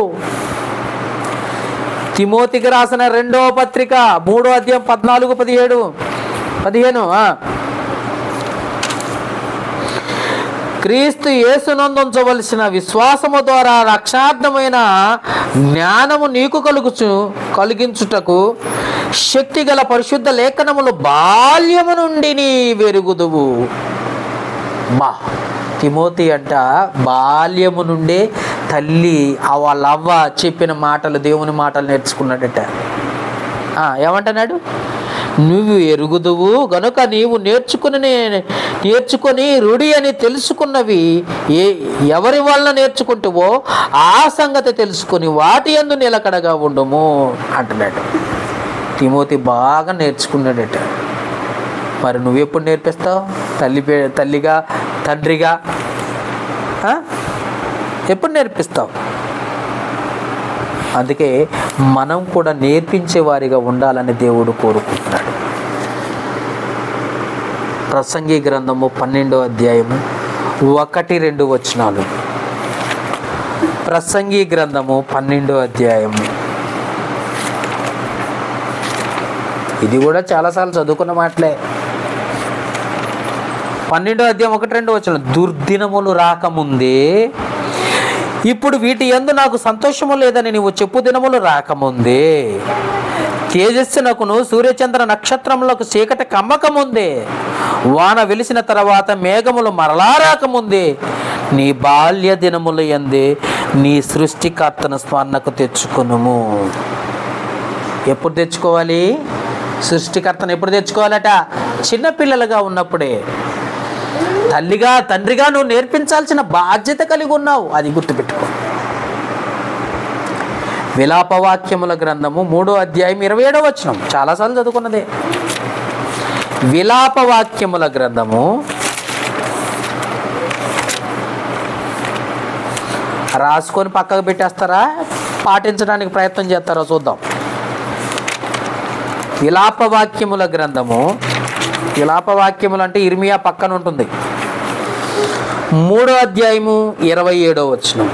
C: తిమోతికి రాసిన రెండవ పత్రిక మూడో అధ్యాయం పద్నాలుగు పదిహేడు పదిహేను ఆ. క్రీస్తు యేసునందుంచవలసిన విశ్వాసము ద్వారా రక్షార్థమైన జ్ఞానము నీకు కలుగుచు కలిగించుటకు శక్తి గల పరిశుద్ధ లేఖనములు బాల్యము నుండి నీ వెరుగుదువు బా తిమోతి అంట బాల్యము నుండే తల్లి ఆ వాళ్ళ అవ్వ చెప్పిన మాటలు దేవుని మాటలు నేర్చుకున్నాడట ఆ, ఏమంటున్నాడు నువ్వు ఎరుగుదువు గనుక నీవు నేర్చుకుని నేర్చుకొని రుడి అని తెలుసుకున్నవి ఏ ఎవరి వలన నేర్చుకుంటువో ఆ సంగతి తెలుసుకొని వాటి ఎందు నిలకడగా ఉండుము అంటున్నాడు తిమోతి బాగా నేర్చుకున్నాడట మరి నువ్వెప్పుడు నేర్పిస్తావు తల్లి పే- తల్లిగా తండ్రిగా ఆ? ఎప్పుడు నేర్పిస్తావు అందుకే మనం కూడా నేర్పించే వారిగా ఉండాలని దేవుడు కోరుకుంటున్నాడు ప్రసంగి గ్రంథము పన్నెండో అధ్యాయము ఒకటి రెండు వచనాలు ప్రసంగి గ్రంథము పన్నెండో అధ్యాయము ఇది కూడా చాలాసార్లు చదువుకున్న మాటలే పన్నెండో అధ్యాయం ఒకటి రెండు వచ్చిన దుర్దినములు రాకముందే ఇప్పుడు వీటి యందు నాకు సంతోషము లేదని నీవు చెప్పు దినములు రాకముందే తేజస్సునకును సూర్యచంద్ర నక్షత్రములకు చీకటి కమ్మకముందే వాన వెలిసిన తర్వాత మేఘములు మరలా రాకముందే నీ బాల్య దినముల యందే నీ సృష్టికర్తను స్మరణకు తెచ్చుకునుము ఎప్పుడు తెచ్చుకోవాలి సృష్టికర్తను ఎప్పుడు తెచ్చుకోవాలట చిన్నపిల్లలుగా ఉన్నప్పుడే తల్లిగా తండ్రిగా నువ్వు నేర్పించాల్సిన బాధ్యత కలిగి ఉన్నావు అది గుర్తుపెట్టుకో విలాపవాక్యముల గ్రంథము మూడో అధ్యాయం ఇరవై ఏడవ వచనం చాలాసార్లు చదువుకున్నదే విలాపవాక్యముల గ్రంథము రాసుకొని పక్కకు పెట్టేస్తారా పాటించడానికి ప్రయత్నం చేస్తారో చూద్దాం విలాపవాక్యముల గ్రంథము విలాపవాక్యములు అంటే ఇర్మియా పక్కన ఉంటుంది మూడో అధ్యాయము ఇరవై ఏడో వచనం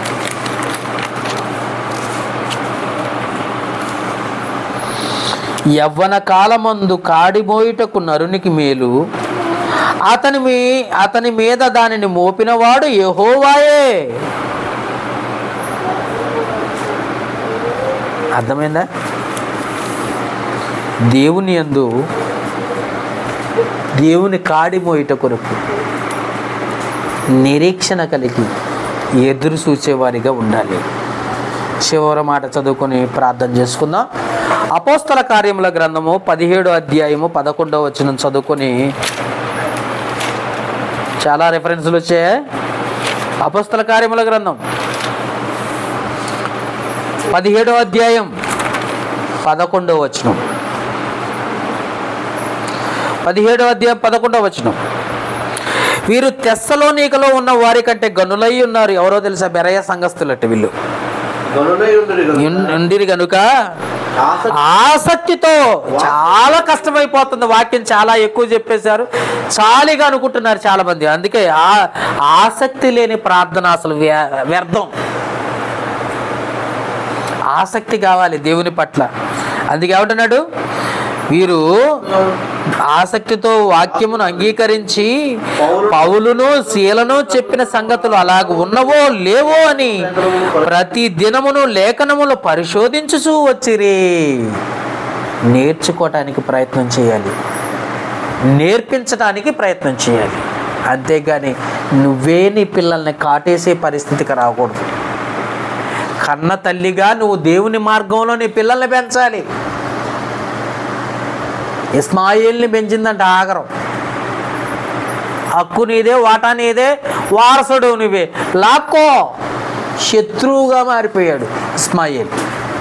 C: యవ్వన కాలమందు కాడిమోయుటకు నరునికి మేలు అతని మీ అతని మీద దానిని మోపినవాడు యెహోవాయే అర్థమైందా దేవుని యందు దేవుని కాడి మోయిట కొరకు నిరీక్షణ కలిగి ఎదురు చూసేవారిగా ఉండాలి చివరి మాట చదువుకొని ప్రార్థన చేసుకుందాం అపోస్తల కార్యముల గ్రంథము పదిహేడో అధ్యాయము పదకొండో వచ్చిన చదువుకొని చాలా రెఫరెన్స్లు వచ్చాయి అపోస్తల కార్యముల గ్రంథం పదిహేడో అధ్యాయం పదకొండో వచనం పదిహేడో అధ్యాయం పదకొండో వచనం వీరు తెస్సలోనికలో ఉన్న వారి కంటే గనులై ఉన్నారు ఎవరో తెలుసా బెరయ సంఘస్థులట వీళ్ళు
B: గనులై ఉండుడి గనుక
C: ఉన్- ఉండిరి కనుక
B: ఆసక్తి
C: ఆసక్తితో చాలా కష్టమైపోతుంది వాక్యం చాలా ఎక్కువ చెప్పేశారు చాలీగా అనుకుంటున్నారు చాలా మంది అందుకే ఆ ఆసక్తి లేని ప్రార్థన అసలు వ్య- వ్యర్థం ఆసక్తి కావాలి దేవుని పట్ల అందుకే ఏమంటున్నాడు వీరు ఆసక్తితో వాక్యమును అంగీకరించి పౌలును శీలను చెప్పిన సంగతులు అలాగ ఉన్నవో లేవో అని ప్రతి దినమును లేఖనములు పరిశోధించుచూ వచ్చిరి నేర్చుకోవటానికి ప్రయత్నం చేయాలి నేర్పించడానికి ప్రయత్నం చేయాలి అంతేగాని నువ్వే నీ పిల్లల్ని కాటేసే పరిస్థితికి రాకూడదు కన్న తల్లిగా నువ్వు దేవుని మార్గంలో నీ పిల్లల్ని పెంచాలి ఇస్మాయిల్ని పెంచిందంట ఆగరం హక్కు నీదే వాటా నీదే వారసుడు నువ్వే లాక్కో శత్రువుగా మారిపోయాడు ఇస్మాయిల్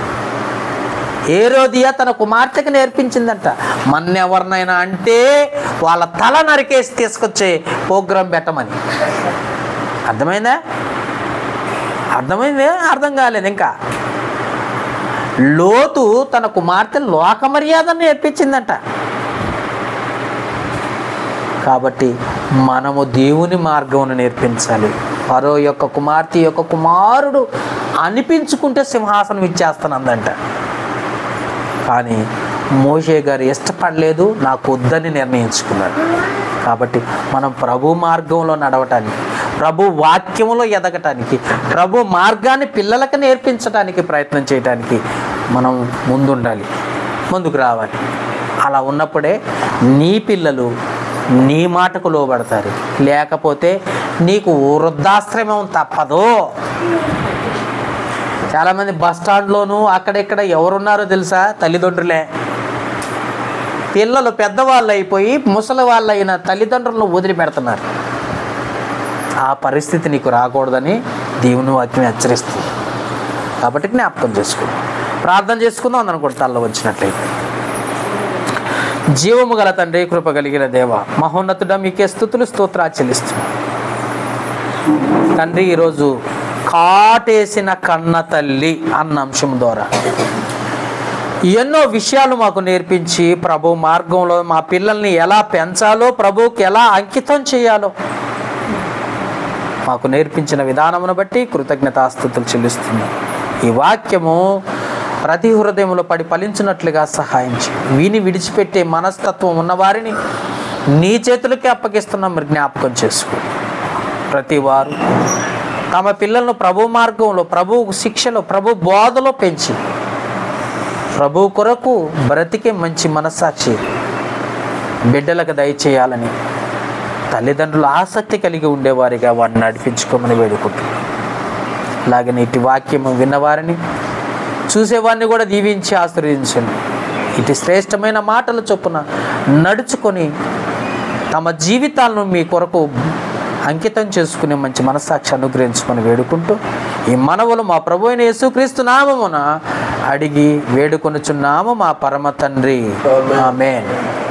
C: ఏ రోజుయా తన కుమార్తెకి నేర్పించిందంట మన్నెవరినైనా అంటే వాళ్ళ తల నరికేసి తీసుకొచ్చే ప్రోగ్రాం పెట్టమని అర్థమైందా అర్థమైందే అర్థం కాలేదు ఇంకా లోతు తన కుమార్తె లోక మర్యాదను నేర్పించిందంట కాబట్టి మనము దేవుని మార్గమును నేర్పించాలి మరో యొక్క కుమార్తె యొక్క కుమారుడు అనిపించుకుంటే సింహాసనం ఇచ్చేస్తానందంట కానీ మోషే గారు ఇష్టపడలేదు నాకు వద్దని నిర్ణయించుకున్నాడు కాబట్టి మనం ప్రభు మార్గంలో నడవటానికి ప్రభు వాక్యంలో ఎదగటానికి ప్రభు మార్గాన్ని పిల్లలకు నేర్పించడానికి ప్రయత్నం చేయడానికి మనం ముందుండాలి ముందుకు రావాలి అలా ఉన్నప్పుడే నీ పిల్లలు నీ మాటకు లోబడతారు లేకపోతే నీకు వృద్ధాశ్రమం తప్పదు చాలామంది బస్ స్టాండ్లోనూ అక్కడెక్కడ ఎవరున్నారో తెలుసా తల్లిదండ్రులే పిల్లలు పెద్దవాళ్ళు అయిపోయి ముసలి వాళ్ళు అయిన తల్లిదండ్రులను వదిలిపెడుతున్నారు ఆ పరిస్థితి నీకు రాకూడదని దేవుని వాక్యం హెచ్చరిస్తుంది కాబట్టి జ్ఞాపకం చేసుకో ప్రార్థన చేసుకుందాం అందరం కూడా తల్ల వచ్చినట్లయితే జీవము గల తండ్రి కృప కలిగిన దేవ మహోన్నతుడ మీకే స్థుతులు స్తోత్రా చెల్లిస్తున్నాం తండ్రి ఈరోజు కాటేసిన కన్న తల్లి అన్న అంశం ద్వారా ఎన్నో విషయాలు మాకు నేర్పించి ప్రభు మార్గంలో మా పిల్లల్ని ఎలా పెంచాలో ప్రభువుకి ఎలా అంకితం చేయాలో మాకు నేర్పించిన విధానమును బట్టి కృతజ్ఞతాస్థుతులు చెల్లిస్తున్నాం ఈ వాక్యము ప్రతి హృదయంలో పడి ఫలించినట్లుగా సహాయించి విని విడిచిపెట్టే మనస్తత్వం ఉన్నవారిని నీ చేతులకే అప్పగిస్తున్నాం మీరు జ్ఞాపకం చేసుకో ప్రతి వారు తమ పిల్లలను ప్రభు మార్గంలో ప్రభు శిక్షలో ప్రభు బోధలో పెంచి ప్రభు కొరకు బ్రతికే మంచి మనస్సాక్షి బిడ్డలకు దయచేయాలని తల్లిదండ్రులు ఆసక్తి కలిగి ఉండేవారిగా వారిని నడిపించుకోమని వేడుకుంటున్నాం అలాగే ఇటు వాక్యము విన్నవారిని చూసేవారిని కూడా దీవించి ఆశీర్వదించండి ఇటు శ్రేష్టమైన మాటల చొప్పున నడుచుకొని తమ జీవితాలను మీ కొరకు అంకితం చేసుకునే మంచి మనస్సాక్షి అనుగ్రహించమని వేడుకుంటూ ఈ మనవులు మా ప్రభు అయిన యేసుక్రీస్తు నామమున అడిగి వేడుకొనుచున్నాము మా పరమ తండ్రి ఆమేన్